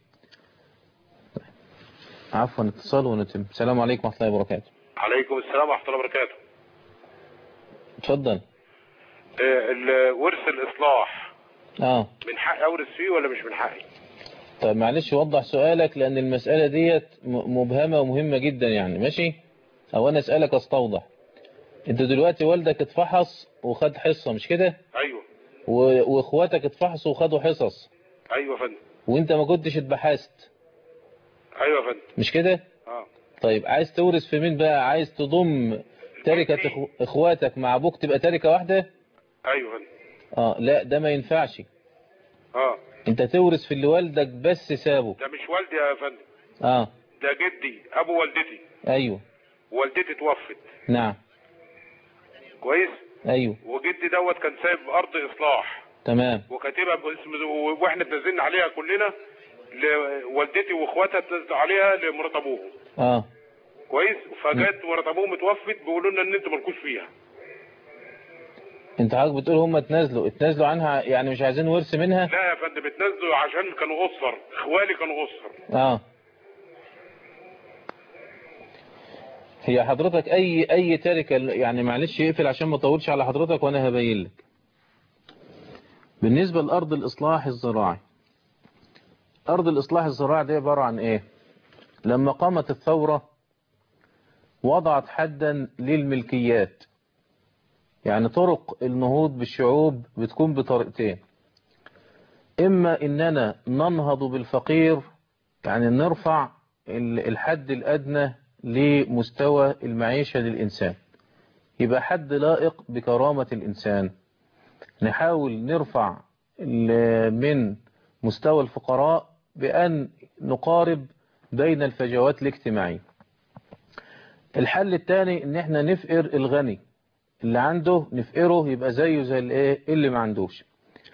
عفوا اتصال ونتم السلام عليكم ورحمة الله وبركاته عليكم السلام ورحمة الله وبركاته اتفضل آه، ال- ورث الإصلاح اه من حقي أورث فيه ولا مش من حقي طيب معلش وضح سؤالك لأن المسألة ديت م- مبهمة ومهمة جدا يعني ماشي أو أنا أسألك أستوضح أنت دلوقتي والدك اتفحص وخد حصة مش كده أيوه و- وإخواتك اتفحصوا وخدوا حصص أيوه يا فندم وأنت ما كنتش اتبحثت أيوه يا فندم مش كده اه طيب عايز تورث في مين بقى عايز تضم تركة إخو- إخواتك مع أبوك تبقى تركة واحدة أيوه يا فندم اه لا ده ما ينفعش اه أنت تورث في اللي والدك بس سابه ده مش والدي يا فندم اه ده جدي ابو والدتي ايوه والدتي توفت نعم كويس ايوه وجدي دوت كان سايب ارض اصلاح تمام وكاتبها باسم واحنا اتنزلنا عليها كلنا لوالدتي واخواتها اتنزلوا عليها لمرات ابوهم اه كويس فجت مرات ابوهم اتوفت بيقولوا لنا ان انتوا مالكوش فيها انت حضرتك بتقول هم اتنازلوا اتنازلوا عنها يعني مش عايزين ورث منها لا يا فندم اتنزلوا عشان كانوا اسر اخوالي كانوا اسر اه هي حضرتك اي اي تركه يعني معلش اقفل عشان ما اطولش على حضرتك وانا هبين لك بالنسبه لارض الاصلاح الزراعي ارض الاصلاح الزراعي دي عباره عن ايه لما قامت الثوره وضعت حدا للملكيات يعني طرق النهوض بالشعوب بتكون بطريقتين اما اننا ننهض بالفقير يعني نرفع الحد الادنى لمستوى المعيشة للإنسان يبقى حد لائق بكرامة الإنسان نحاول نرفع من مستوى الفقراء بأن نقارب بين الفجوات الاجتماعية الحل الثاني ان احنا نفقر الغني اللي عنده نفقره يبقى زيه زي الايه اللي ما عندوش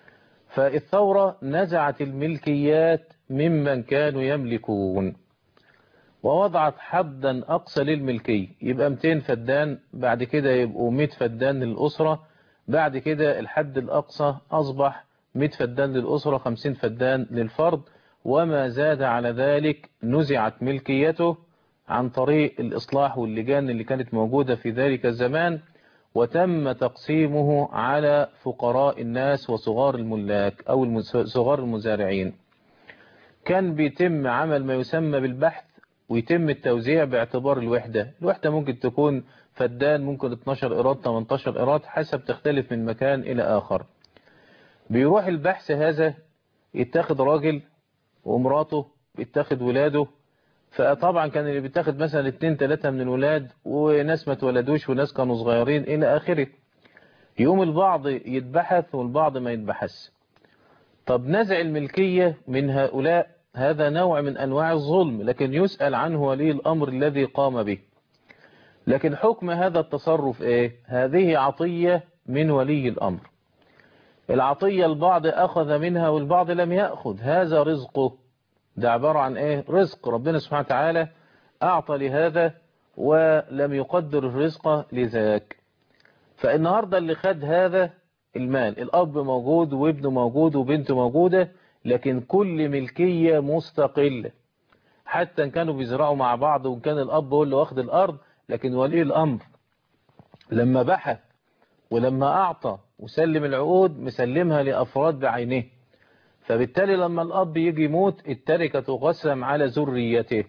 فالثورة نزعت الملكيات ممن كانوا يملكون ووضعت حدا أقصى للملكية يبقى 200 فدان بعد كده يبقوا 100 فدان للأسرة بعد كده الحد الأقصى أصبح 100 فدان للأسرة 50 فدان للفرد وما زاد على ذلك نزعت ملكيته عن طريق الإصلاح واللجان اللي كانت موجودة في ذلك الزمان وتم تقسيمه على فقراء الناس وصغار الملاك أو صغار المزارعين كان بيتم عمل ما يسمى بالبحث ويتم التوزيع باعتبار الوحدة الوحدة ممكن تكون فدان ممكن 12 إيراد 18 إيراد حسب تختلف من مكان إلى آخر بيروح البحث هذا يتاخد راجل ومراته يتاخد ولاده فطبعا كان اللي بيتاخد مثلا اتنين تلاتة من الولاد وناس ما اتولدوش وناس كانوا صغيرين إلى آخره يوم البعض يتبحث والبعض ما يتبحث طب نزع الملكية من هؤلاء هذا نوع من أنواع الظلم لكن يسأل عنه ولي الأمر الذي قام به لكن حكم هذا التصرف إيه هذه عطية من ولي الأمر العطية البعض أخذ منها والبعض لم يأخذ هذا رزقه ده عبارة عن إيه رزق ربنا سبحانه وتعالى أعطى لهذا ولم يقدر الرزق لذاك فالنهاردة اللي خد هذا المال الأب موجود وابنه موجود وبنته موجودة لكن كل ملكية مستقلة حتى ان كانوا بيزرعوا مع بعض وان كان الأب هو اللي واخد الأرض لكن ولي الأمر لما بحث ولما أعطى وسلم العقود مسلمها لأفراد بعينه فبالتالي لما الأب يجي يموت التركة تقسم على ذريته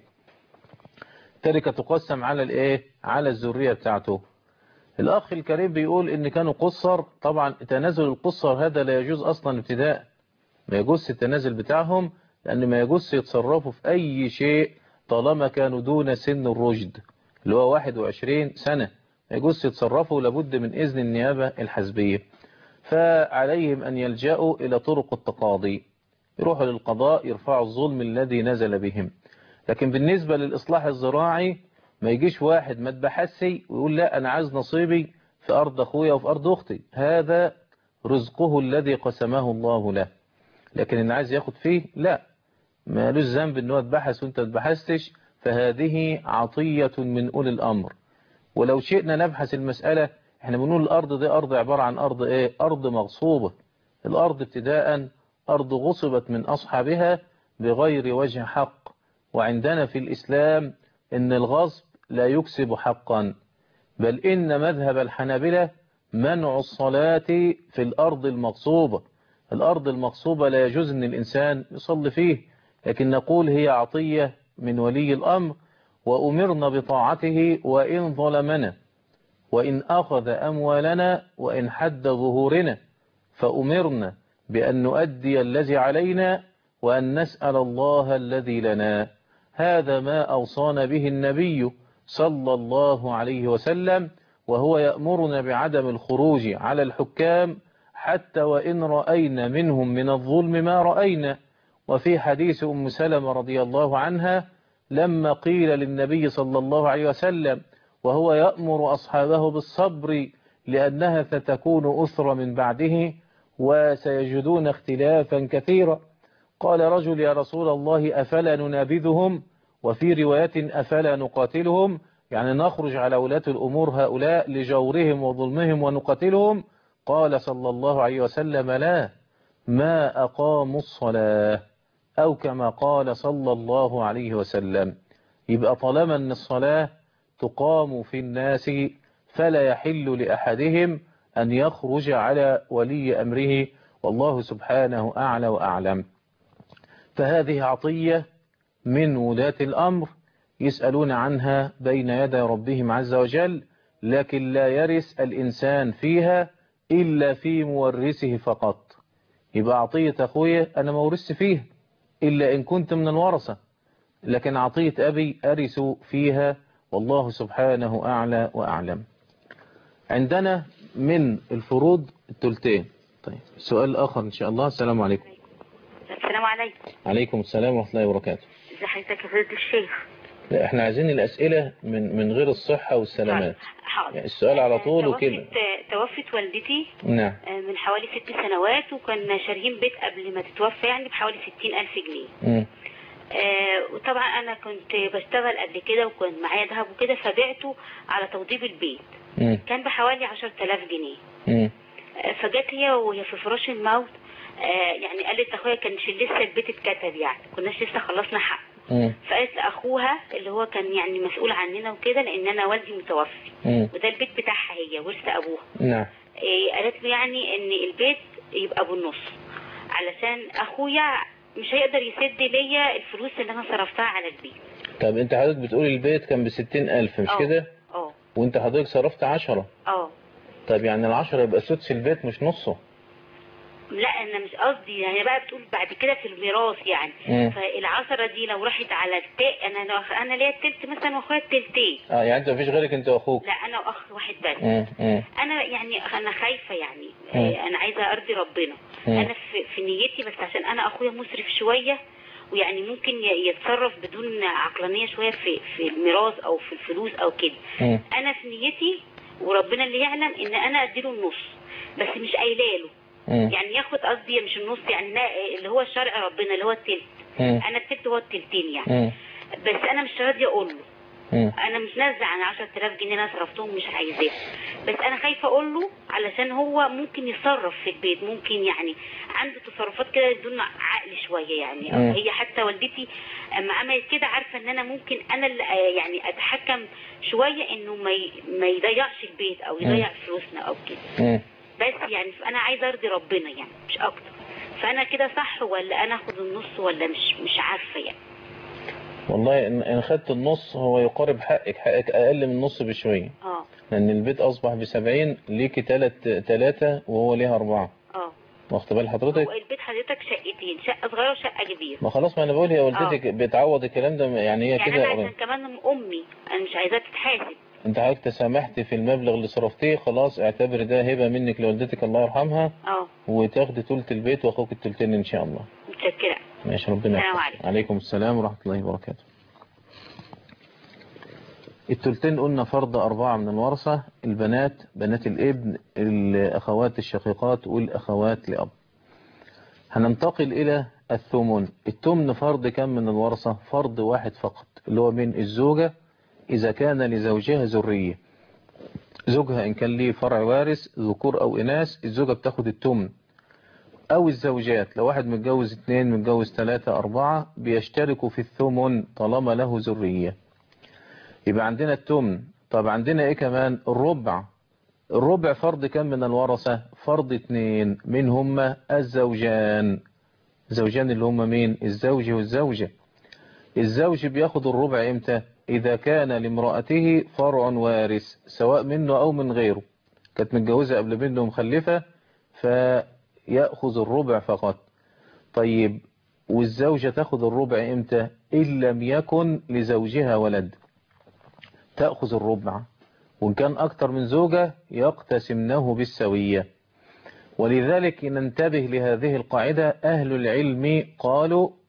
التركة تقسم على الايه على الذرية بتاعته الأخ الكريم بيقول إن كانوا قصر طبعا تنازل القصر هذا لا يجوز أصلا ابتداء ما يجوز التنازل بتاعهم لأن ما يجوز يتصرفوا في أي شيء طالما كانوا دون سن الرشد اللي هو 21 سنة ما يجوز يتصرفوا لابد من إذن النيابة الحزبية فعليهم أن يلجأوا إلى طرق التقاضي يروحوا للقضاء يرفعوا الظلم الذي نزل بهم لكن بالنسبة للإصلاح الزراعي ما يجيش واحد ما تبحثي ويقول لا أنا عايز نصيبي في أرض أخويا وفي أرض أختي هذا رزقه الذي قسمه الله له لكن اللي عايز ياخد فيه لا ما لوش ذنب ان هو اتبحث وانت اتبحثتش فهذه عطية من أولي الأمر ولو شئنا نبحث المسألة احنا بنقول الأرض دي أرض عبارة عن أرض ايه أرض مغصوبة الأرض ابتداء أرض غصبت من أصحابها بغير وجه حق وعندنا في الإسلام ان الغصب لا يكسب حقا بل إن مذهب الحنابلة منع الصلاة في الأرض المغصوبة الأرض المغصوبة لا يجوز أن الإنسان يصلي فيه لكن نقول هي عطية من ولي الأمر وأمرنا بطاعته وإن ظلمنا وإن أخذ أموالنا وإن حد ظهورنا فأمرنا بأن نؤدي الذي علينا وأن نسأل الله الذي لنا هذا ما أوصانا به النبي صلى الله عليه وسلم وهو يأمرنا بعدم الخروج على الحكام حتى وإن رأينا منهم من الظلم ما رأينا وفي حديث أم سلمة رضي الله عنها لما قيل للنبي صلى الله عليه وسلم وهو يأمر أصحابه بالصبر لأنها ستكون أسرة من بعده وسيجدون اختلافا كثيرا قال رجل يا رسول الله أفلا ننابذهم وفي رواية أفلا نقاتلهم يعني نخرج على ولاة الأمور هؤلاء لجورهم وظلمهم ونقاتلهم قال صلى الله عليه وسلم لا ما أقاموا الصلاة أو كما قال صلى الله عليه وسلم يبقى طالما أن الصلاة تقام في الناس فلا يحل لأحدهم أن يخرج على ولي أمره والله سبحانه أعلى وأعلم فهذه عطية من ولاة الأمر يسألون عنها بين يدي ربهم عز وجل لكن لا يرث الإنسان فيها إلا في مورثه فقط يبقى عطية أخويا أنا ما ورثت فيها إلا إن كنت من الورثة لكن عطية أبي أرث فيها والله سبحانه أعلى وأعلم عندنا من الفروض التلتين طيب سؤال آخر إن شاء الله السلام عليكم السلام عليكم عليكم السلام ورحمة الله وبركاته ازي حضرتك يا فضيلة الشيخ لا احنا عايزين الأسئلة من من غير الصحة والسلامات حاضر يعني السؤال على طول توفت- وكده توفت والدتي نعم آه، من حوالي ست سنوات وكنا شاريين بيت قبل ما تتوفى يعني بحوالي ستين ألف جنيه مم. آه، وطبعا أنا كنت بشتغل قبل كده وكان معايا ذهب وكده فبعته على توضيب البيت مم. كان بحوالي عشر تلاف جنيه مم. آه، فجت هي وهي في فراش الموت آه، يعني قالت لاخويا كانش لسه البيت اتكتب يعني كناش لسه خلصنا حق مم. فقالت لاخوها اللي هو كان يعني مسؤول عننا وكده لان انا والدي متوفي مم. وده البيت بتاعها هي ورث ابوها نعم إيه قالت له يعني ان البيت يبقى بالنص علشان اخويا مش هيقدر يسد ليا الفلوس اللي انا صرفتها على البيت طب انت حضرتك بتقول البيت كان بستين ألف مش اه. كده اه وانت حضرتك صرفت عشرة اه طب يعني العشرة يبقى سدس البيت مش نصه لا انا مش قصدي يعني بقى بتقول بعد كده في الميراث يعني مم. فالعشرة دي لو راحت على التاء انا لو انا ليا التلت مثلا واخويا التلتين اه يعني انت مفيش غيرك انت واخوك لا انا واخ واحد بس مم. مم. انا يعني انا خايفه يعني مم. آه، انا عايزه ارضي ربنا مم. انا في, في نيتي بس عشان انا اخويا مسرف شويه ويعني ممكن ي- يتصرف بدون عقلانيه شويه في في الميراث او في الفلوس او كده مم. انا في نيتي وربنا اللي يعلم ان انا اديله النص بس مش قايله له مم. يعني ياخد قصدي مش النص يعني لا، اللي هو شرع ربنا اللي هو التلت مم. انا التلت هو التلتين يعني مم. بس انا مش راضيه اقول له مم. انا مش نازله عن 10000 جنيه انا صرفتهم مش عايزاه بس انا خايفه اقول له علشان هو ممكن يتصرف في البيت ممكن يعني عنده تصرفات كده بدون عقل شويه يعني مم. هي حتى والدتي اما عملت كده عارفه ان انا ممكن انا اللي آه، يعني اتحكم شويه انه ما ي- ما يضيعش البيت او يضيع فلوسنا او كده مم. بس يعني انا عايزه ارضي ربنا يعني مش اكتر فانا كده صح ولا انا اخد النص ولا مش مش عارفه يعني والله ان ان خدت النص هو يقارب حقك حقك اقل من النص بشوية اه لان البيت اصبح بسبعين ليكي تلات تلاتة وهو ليها اربعة اه واخد بال حضرتك هو البيت حضرتك شقتين شقه صغيره وشقه كبيره ما خلاص ما انا بقول هي والدتك بتعوض الكلام ده يعني هي يعني كده انا قريب. عشان كمان ام امي انا مش عايزاها تتحاسب انت حضرتك تسامحت في المبلغ اللي صرفتيه خلاص اعتبر ده هبة منك لوالدتك الله يرحمها اه وتاخدي تلت البيت واخوك التلتين ان شاء الله متشكره ماشي ربنا السلام يحفظك. عليكم. عليكم السلام ورحمة الله وبركاته التلتين قلنا فرض أربعة من الورثة البنات بنات الابن الأخوات الشقيقات والأخوات لأب هننتقل إلى الثمن الثمن فرض كم من الورثة فرض واحد فقط اللي هو من الزوجة إذا كان لزوجها ذرية زوجها إن كان ليه فرع وارث ذكور أو إناث الزوجة بتاخد الثمن أو الزوجات لو واحد متجوز اتنين متجوز تلاتة أربعة بيشتركوا في الثمن طالما له ذرية يبقى عندنا التمن طب عندنا ايه كمان الربع الربع فرض كم من الورثة فرض اتنين من هم الزوجان زوجان اللي هم مين الزوج والزوجة الزوج بياخد الربع امتى اذا كان لامرأته فرع وارث سواء منه او من غيره كانت متجوزة قبل منه مخلفة فيأخذ الربع فقط طيب والزوجة تاخد الربع امتى ان لم يكن لزوجها ولد تأخذ الربع وإن كان أكثر من زوجة يقتسمنه بالسوية ولذلك ننتبه لهذه القاعدة أهل العلم قالوا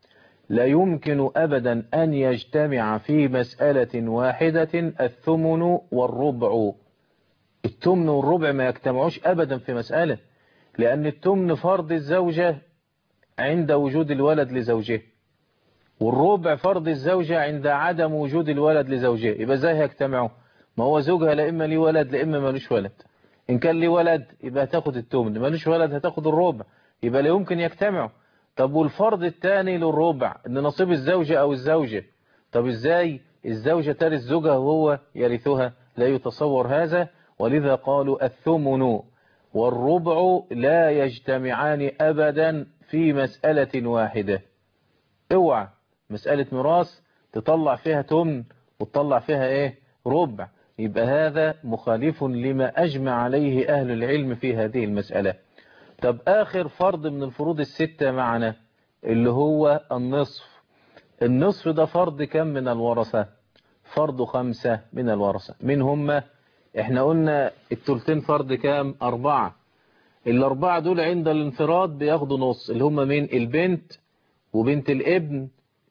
لا يمكن أبدا أن يجتمع في مسألة واحدة الثمن والربع التمن والربع ما يجتمعوش أبدا في مسألة لأن التمن فرض الزوجة عند وجود الولد لزوجه والربع فرض الزوجة عند عدم وجود الولد لزوجه يبقى ازاي هيجتمعوا ما هو زوجها لا إما ليه ولد لا إما ملوش ولد إن كان ليه ولد يبقى هتاخد التمن ملوش ولد هتاخد الربع يبقى لا يمكن يجتمعوا طب والفرض الثاني للربع ان نصيب الزوجة او الزوجة طب ازاي الزوجة ترث زوجها وهو يرثها لا يتصور هذا ولذا قالوا الثمن والربع لا يجتمعان ابدا في مسألة واحدة اوعى مسألة ميراث تطلع فيها تمن وتطلع فيها ايه ربع يبقى هذا مخالف لما اجمع عليه اهل العلم في هذه المسألة طب آخر فرض من الفروض الستة معنا اللي هو النصف النصف ده فرض كم من الورثة فرض خمسة من الورثة من هم احنا قلنا التلتين فرض كام أربعة الأربعة دول عند الانفراد بياخدوا نص اللي هم مين البنت وبنت الابن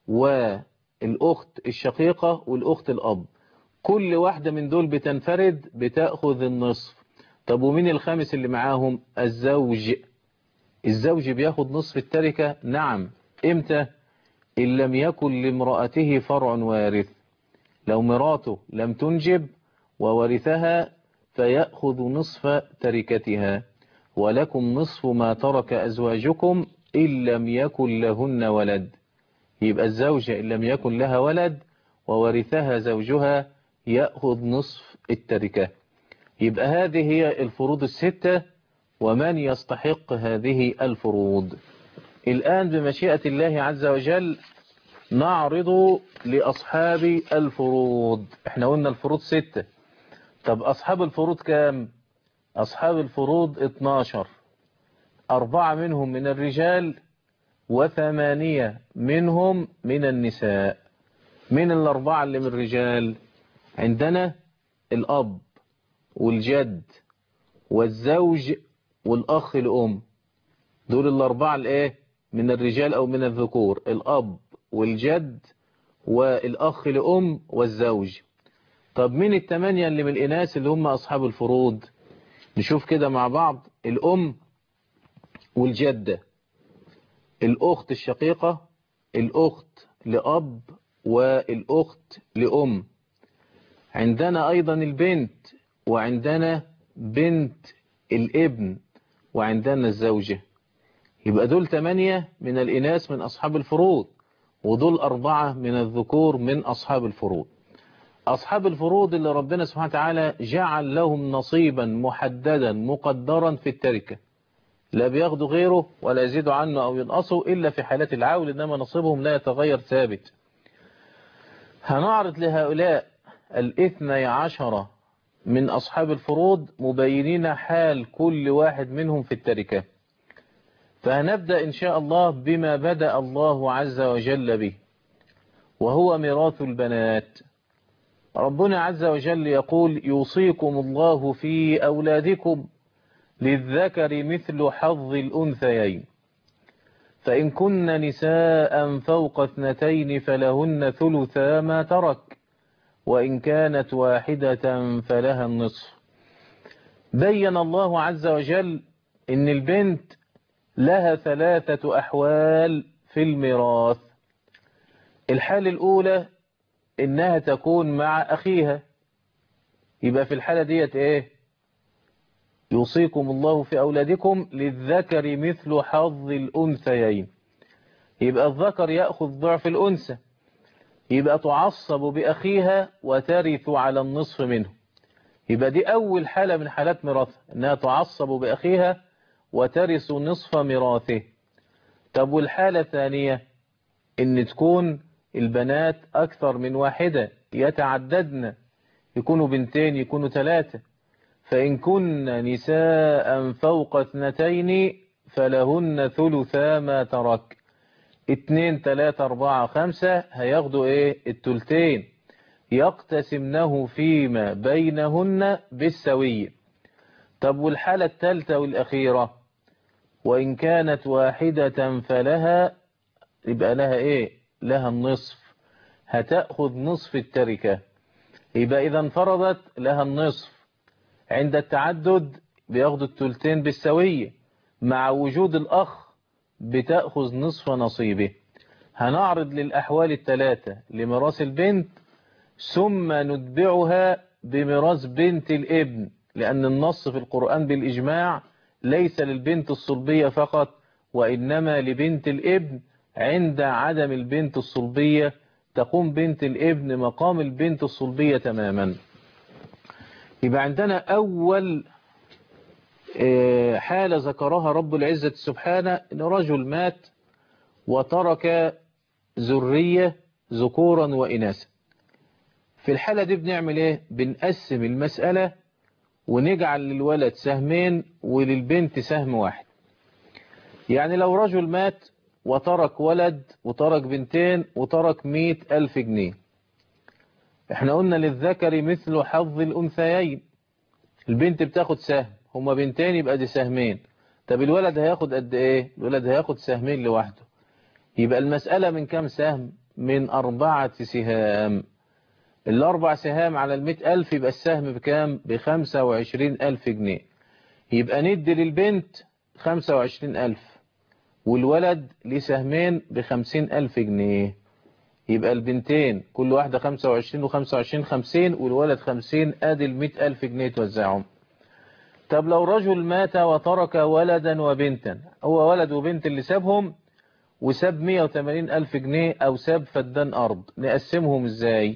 والأخت الشقيقة والأخت الأب كل واحدة من دول بتنفرد بتأخذ النصف طب ومين الخامس اللي معاهم الزوج الزوج بياخد نصف التركة نعم امتى إن لم يكن لامرأته فرع وارث لو مراته لم تنجب وورثها فيأخذ نصف تركتها ولكم نصف ما ترك أزواجكم إن لم يكن لهن ولد يبقى الزوجة إن لم يكن لها ولد وورثها زوجها يأخذ نصف التركة يبقى هذه هي الفروض الستة ومن يستحق هذه الفروض الآن بمشيئة الله عز وجل نعرض لأصحاب الفروض احنا قلنا الفروض ستة طب أصحاب الفروض كام أصحاب الفروض 12 أربعة منهم من الرجال وثمانية منهم من النساء من الأربعة اللي من الرجال عندنا الأب والجد والزوج والأخ الأم دول الأربعة الإيه من الرجال أو من الذكور الأب والجد والأخ الأم والزوج طب مين التمانية اللي من الإناث اللي هم أصحاب الفروض نشوف كده مع بعض الأم والجدة الأخت الشقيقة الأخت لأب والأخت لأم عندنا أيضا البنت وعندنا بنت الابن وعندنا الزوجة يبقى دول ثمانية من الإناث من أصحاب الفروض ودول أربعة من الذكور من أصحاب الفروض أصحاب الفروض اللي ربنا سبحانه وتعالى جعل لهم نصيبا محددا مقدرا في التركة لا بياخدوا غيره ولا يزيدوا عنه أو ينقصوا إلا في حالات العول إنما نصيبهم لا يتغير ثابت هنعرض لهؤلاء الاثني عشر من أصحاب الفروض مبينين حال كل واحد منهم في التركة فهنبدأ إن شاء الله بما بدأ الله عز وجل به وهو ميراث البنات ربنا عز وجل يقول يوصيكم الله في أولادكم للذكر مثل حظ الأنثيين فإن كن نساء فوق اثنتين فلهن ثلثا ما ترك وإن كانت واحدة فلها النصف بين الله عز وجل إن البنت لها ثلاثة أحوال في الميراث الحالة الأولى إنها تكون مع أخيها يبقى في الحالة ديت إيه يوصيكم الله في أولادكم للذكر مثل حظ الأنثيين يبقى الذكر يأخذ ضعف الأنثى يبقى تعصب بأخيها وترث على النصف منه يبقى دي أول حالة من حالات ميراثها إنها تعصب بأخيها وترث نصف ميراثه طب والحالة الثانية إن تكون البنات أكثر من واحدة يتعددن يكونوا بنتين يكونوا ثلاثة فإن كن نساء فوق اثنتين فلهن ثلثا ما ترك اتنين تلاتة اربعة خمسة هياخدوا ايه التلتين يقتسمنه فيما بينهن بالسوية طب والحالة الثالثة والأخيرة وإن كانت واحدة فلها يبقى لها ايه لها النصف هتأخذ نصف التركة يبقى إذا انفرضت لها النصف عند التعدد بياخدوا التلتين بالسوية مع وجود الأخ بتأخذ نصف نصيبه هنعرض للأحوال الثلاثة لميراث البنت ثم نتبعها بميراث بنت الابن لأن النص في القرآن بالإجماع ليس للبنت الصلبية فقط وإنما لبنت الابن عند عدم البنت الصلبية تقوم بنت الابن مقام البنت الصلبية تماما يبقى عندنا أول حالة ذكرها رب العزة سبحانه إن رجل مات وترك ذرية ذكورا وإناثا في الحالة دي بنعمل إيه بنقسم المسألة ونجعل للولد سهمين وللبنت سهم واحد يعني لو رجل مات وترك ولد وترك بنتين وترك مئة ألف جنيه احنا قلنا للذكر مثل حظ الأنثيين البنت بتاخد سهم هما بنتين يبقى دي سهمين طب الولد هياخد قد ايه الولد هياخد سهمين لوحده يبقى المسألة من كام سهم من أربعة سهام الأربع سهام على المئة ألف يبقى السهم بكام بخمسة وعشرين ألف جنيه يبقى ندي للبنت خمسة وعشرين ألف والولد ليه سهمين بخمسين ألف جنيه يبقى البنتين كل واحدة خمسة وعشرين وخمسة وعشرين خمسين والولد خمسين ادي المئة ألف جنيه توزعهم طب لو رجل مات وترك ولدا وبنتا هو ولد وبنت اللي سابهم وساب 180 ألف جنيه أو ساب فدان أرض نقسمهم إزاي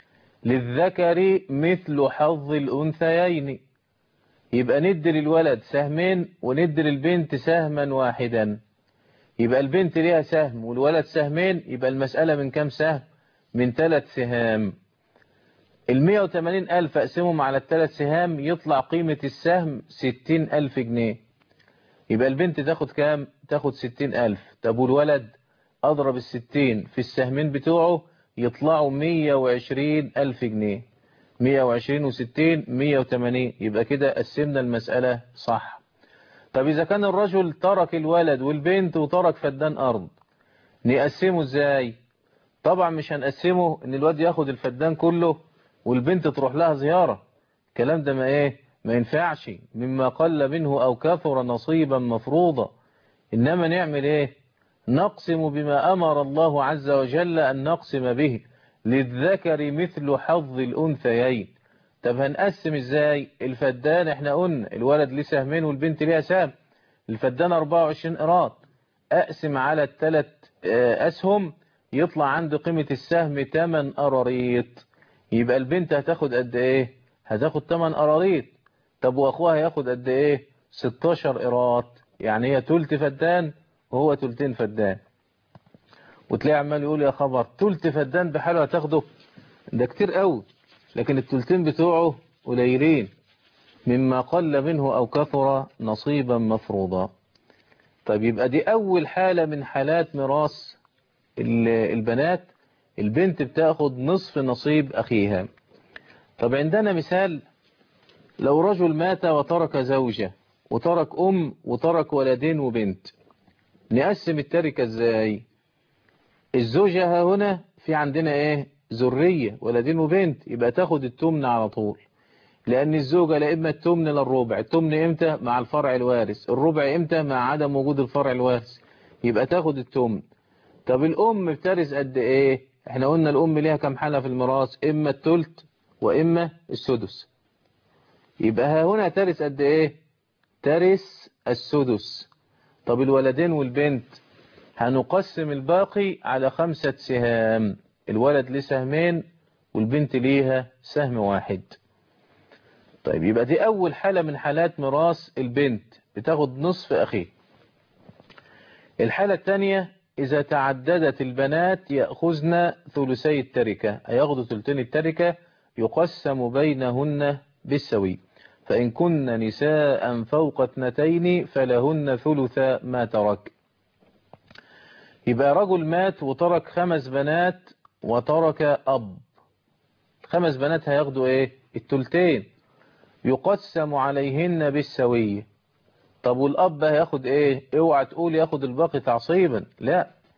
للذكر مثل حظ الأنثيين يبقى ندي للولد سهمين وندي للبنت سهما واحدا يبقى البنت ليها سهم والولد سهمين يبقى المسألة من كام سهم من ثلاث سهام المية وتمانين ألف أقسمهم على الثلاث سهام يطلع قيمة السهم ستين ألف جنيه يبقى البنت تاخد كام تاخد ستين ألف طب والولد أضرب الستين في السهمين بتوعه يطلعوا مية وعشرين ألف جنيه مية وعشرين وستين مية وتمانين يبقى كده قسمنا المسألة صح طب إذا كان الرجل ترك الولد والبنت وترك فدان أرض نقسمه إزاي طبعا مش هنقسمه إن الواد ياخد الفدان كله والبنت تروح لها زيارة الكلام ده ما إيه ما ينفعش مما قل منه أو كثر نصيبا مفروضا إنما نعمل إيه نقسم بما أمر الله عز وجل أن نقسم به للذكر مثل حظ الأنثيين طب هنقسم ازاي الفدان احنا قلنا الولد ليه سهمين والبنت ليها سهم الفدان 24 قراط اقسم على الثلاث اسهم يطلع عند قيمة السهم 8 قراريط يبقى البنت هتاخد قد ايه هتاخد 8 قراريط طب واخوها هياخد قد ايه 16 قراط يعني هي تلت فدان وهو تلتين فدان وتلاقي عمال يقول يا خبر تلت فدان بحاله هتاخده ده كتير قوي لكن التلتين بتوعه قليلين مما قل منه أو كثر نصيبا مفروضا طيب يبقى دي أول حالة من حالات ميراث البنات البنت بتاخد نصف نصيب أخيها طب عندنا مثال لو رجل مات وترك زوجة وترك أم وترك ولدين وبنت نقسم التركة ازاي الزوجة هنا في عندنا ايه ذرية ولدين وبنت يبقى تاخد التمن على طول لأن الزوجة لا إما التمن للربع التمن إمتى مع الفرع الوارث الربع إمتى مع عدم وجود الفرع الوارث يبقى تاخد التمن طب الأم بترث قد إيه احنا قلنا الأم ليها كم حالة في الميراث إما التلت وإما السدس يبقى هنا ترث قد إيه ترث السدس طب الولدين والبنت هنقسم الباقي على خمسة سهام الولد ليه سهمين والبنت ليها سهم واحد طيب يبقى دي أول حالة من حالات ميراث البنت بتاخد نصف أخيه الحالة الثانية إذا تعددت البنات يأخذن ثلثي التركة هياخدوا ثلثين التركة يقسم بينهن بالسوي فإن كن نساء فوق اثنتين فلهن ثلث ما ترك يبقى رجل مات وترك خمس بنات وترك أب خمس بنات هياخدوا ايه التلتين يقسم عليهن بالسوية طب والأب هياخد ايه اوعى تقول ياخد الباقي تعصيبا لا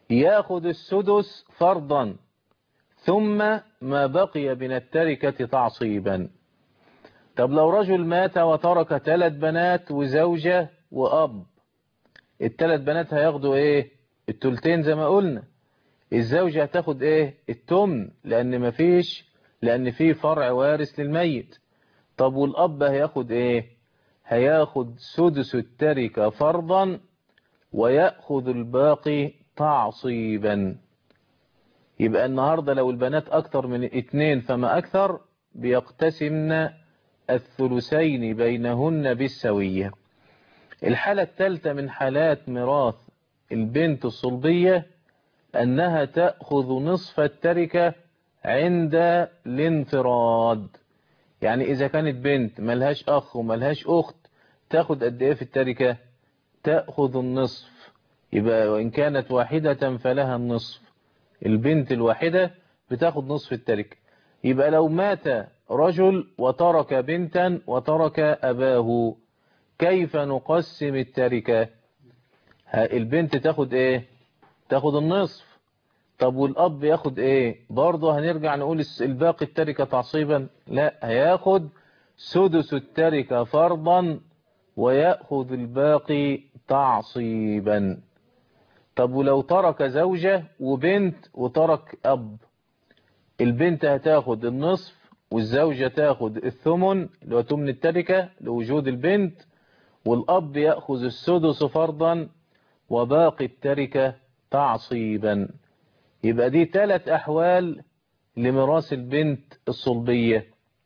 ياخد السدس فرضا ثم ما بقي من التركة تعصيبا طب لو رجل مات وترك ثلاث بنات وزوجة وأب الثلاث بنات هياخدوا ايه التلتين زي ما قلنا الزوجة هتاخد ايه التمن لان مفيش لان في فرع وارث للميت طب والاب هياخد ايه هياخد سدس التركة فرضا ويأخذ الباقي تعصيبا يبقى النهاردة لو البنات اكتر من اتنين فما اكثر بيقتسمن الثلثين بينهن بالسوية الحالة الثالثة من حالات ميراث البنت الصلبية أنها تأخذ نصف التركة عند الانفراد يعني إذا كانت بنت ملهاش أخ وملهاش أخت تأخذ قد إيه في التركة تأخذ النصف يبقى وإن كانت واحدة فلها النصف البنت الواحدة بتاخد نصف التركة يبقى لو مات رجل وترك بنتا وترك أباه كيف نقسم التركة البنت تاخد ايه تاخد النصف طب والاب ياخد ايه برضه هنرجع نقول الباقي التركة تعصيبا لا هياخد سدس التركة فرضا ويأخذ الباقي تعصيبا طب ولو ترك زوجة وبنت وترك اب البنت هتاخد النصف والزوجة تاخد الثمن اللي هو تمن التركة لوجود البنت والأب يأخذ السدس فرضا وباقي التركة تعصيبا يبقى دي ثلاث أحوال لميراث البنت الصلبية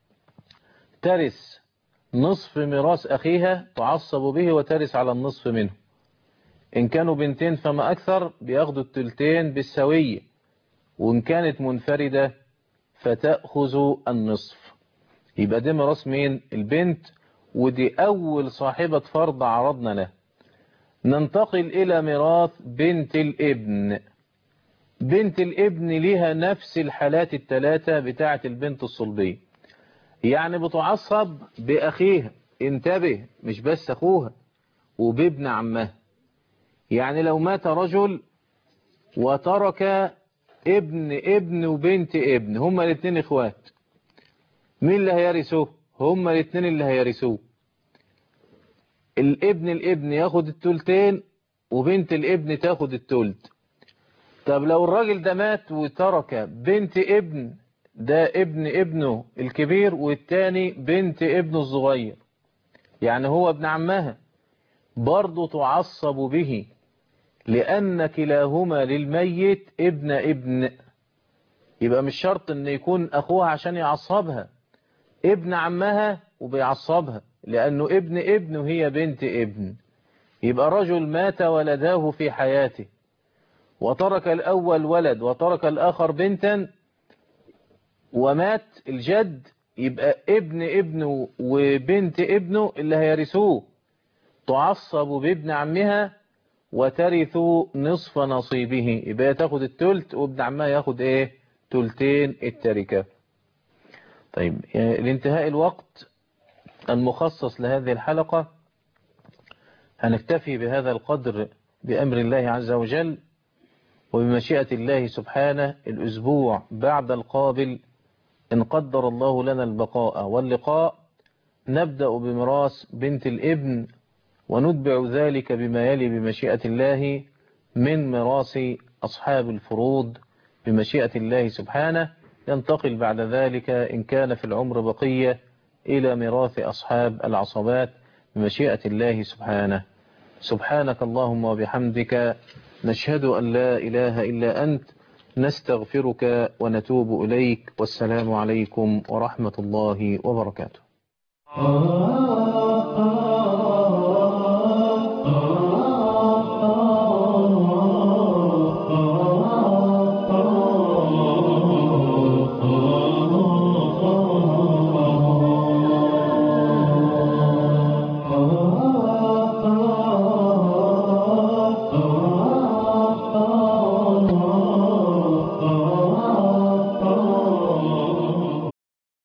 ترث نصف ميراث أخيها تعصب به وترث على النصف منه إن كانوا بنتين فما أكثر بياخدوا التلتين بالسوية وإن كانت منفردة فتأخذ النصف يبقى ده ميراث مين البنت ودي أول صاحبة فرض عرضنا له ننتقل إلى ميراث بنت الابن بنت الابن لها نفس الحالات الثلاثة بتاعة البنت الصلبية يعني بتعصب بأخيها انتبه مش بس أخوها وبابن عمها يعني لو مات رجل وترك ابن ابن وبنت ابن هما الاثنين اخوات مين اللي هيرثوه هما الاثنين اللي هيرثوه الابن الابن ياخد التلتين وبنت الابن تاخد التلت طب لو الراجل ده مات وترك بنت ابن ده ابن ابنه الكبير والتاني بنت ابنه الصغير يعني هو ابن عمها برضه تعصب به لأن كلاهما للميت ابن ابن يبقى مش شرط ان يكون اخوها عشان يعصبها ابن عمها وبيعصبها لأنه ابن ابن وهي بنت ابن يبقى رجل مات ولداه في حياته وترك الأول ولد وترك الآخر بنتا ومات الجد يبقى ابن ابنه وبنت ابنه اللي هيرثوه تعصب بابن عمها وترث نصف نصيبه يبقى تاخد التلت وابن عمها ياخد ايه تلتين التركة طيب لانتهاء الوقت المخصص لهذه الحلقة هنكتفي بهذا القدر بأمر الله عز وجل وبمشيئة الله سبحانه الأسبوع بعد القابل إن قدر الله لنا البقاء واللقاء نبدأ بمراس بنت الابن ونتبع ذلك بما يلي بمشيئة الله من مراس أصحاب الفروض بمشيئة الله سبحانه ينتقل بعد ذلك إن كان في العمر بقية إلى ميراث أصحاب العصبات بمشيئة الله سبحانه سبحانك اللهم وبحمدك نشهد أن لا إله إلا أنت نستغفرك ونتوب إليك والسلام عليكم ورحمة الله وبركاته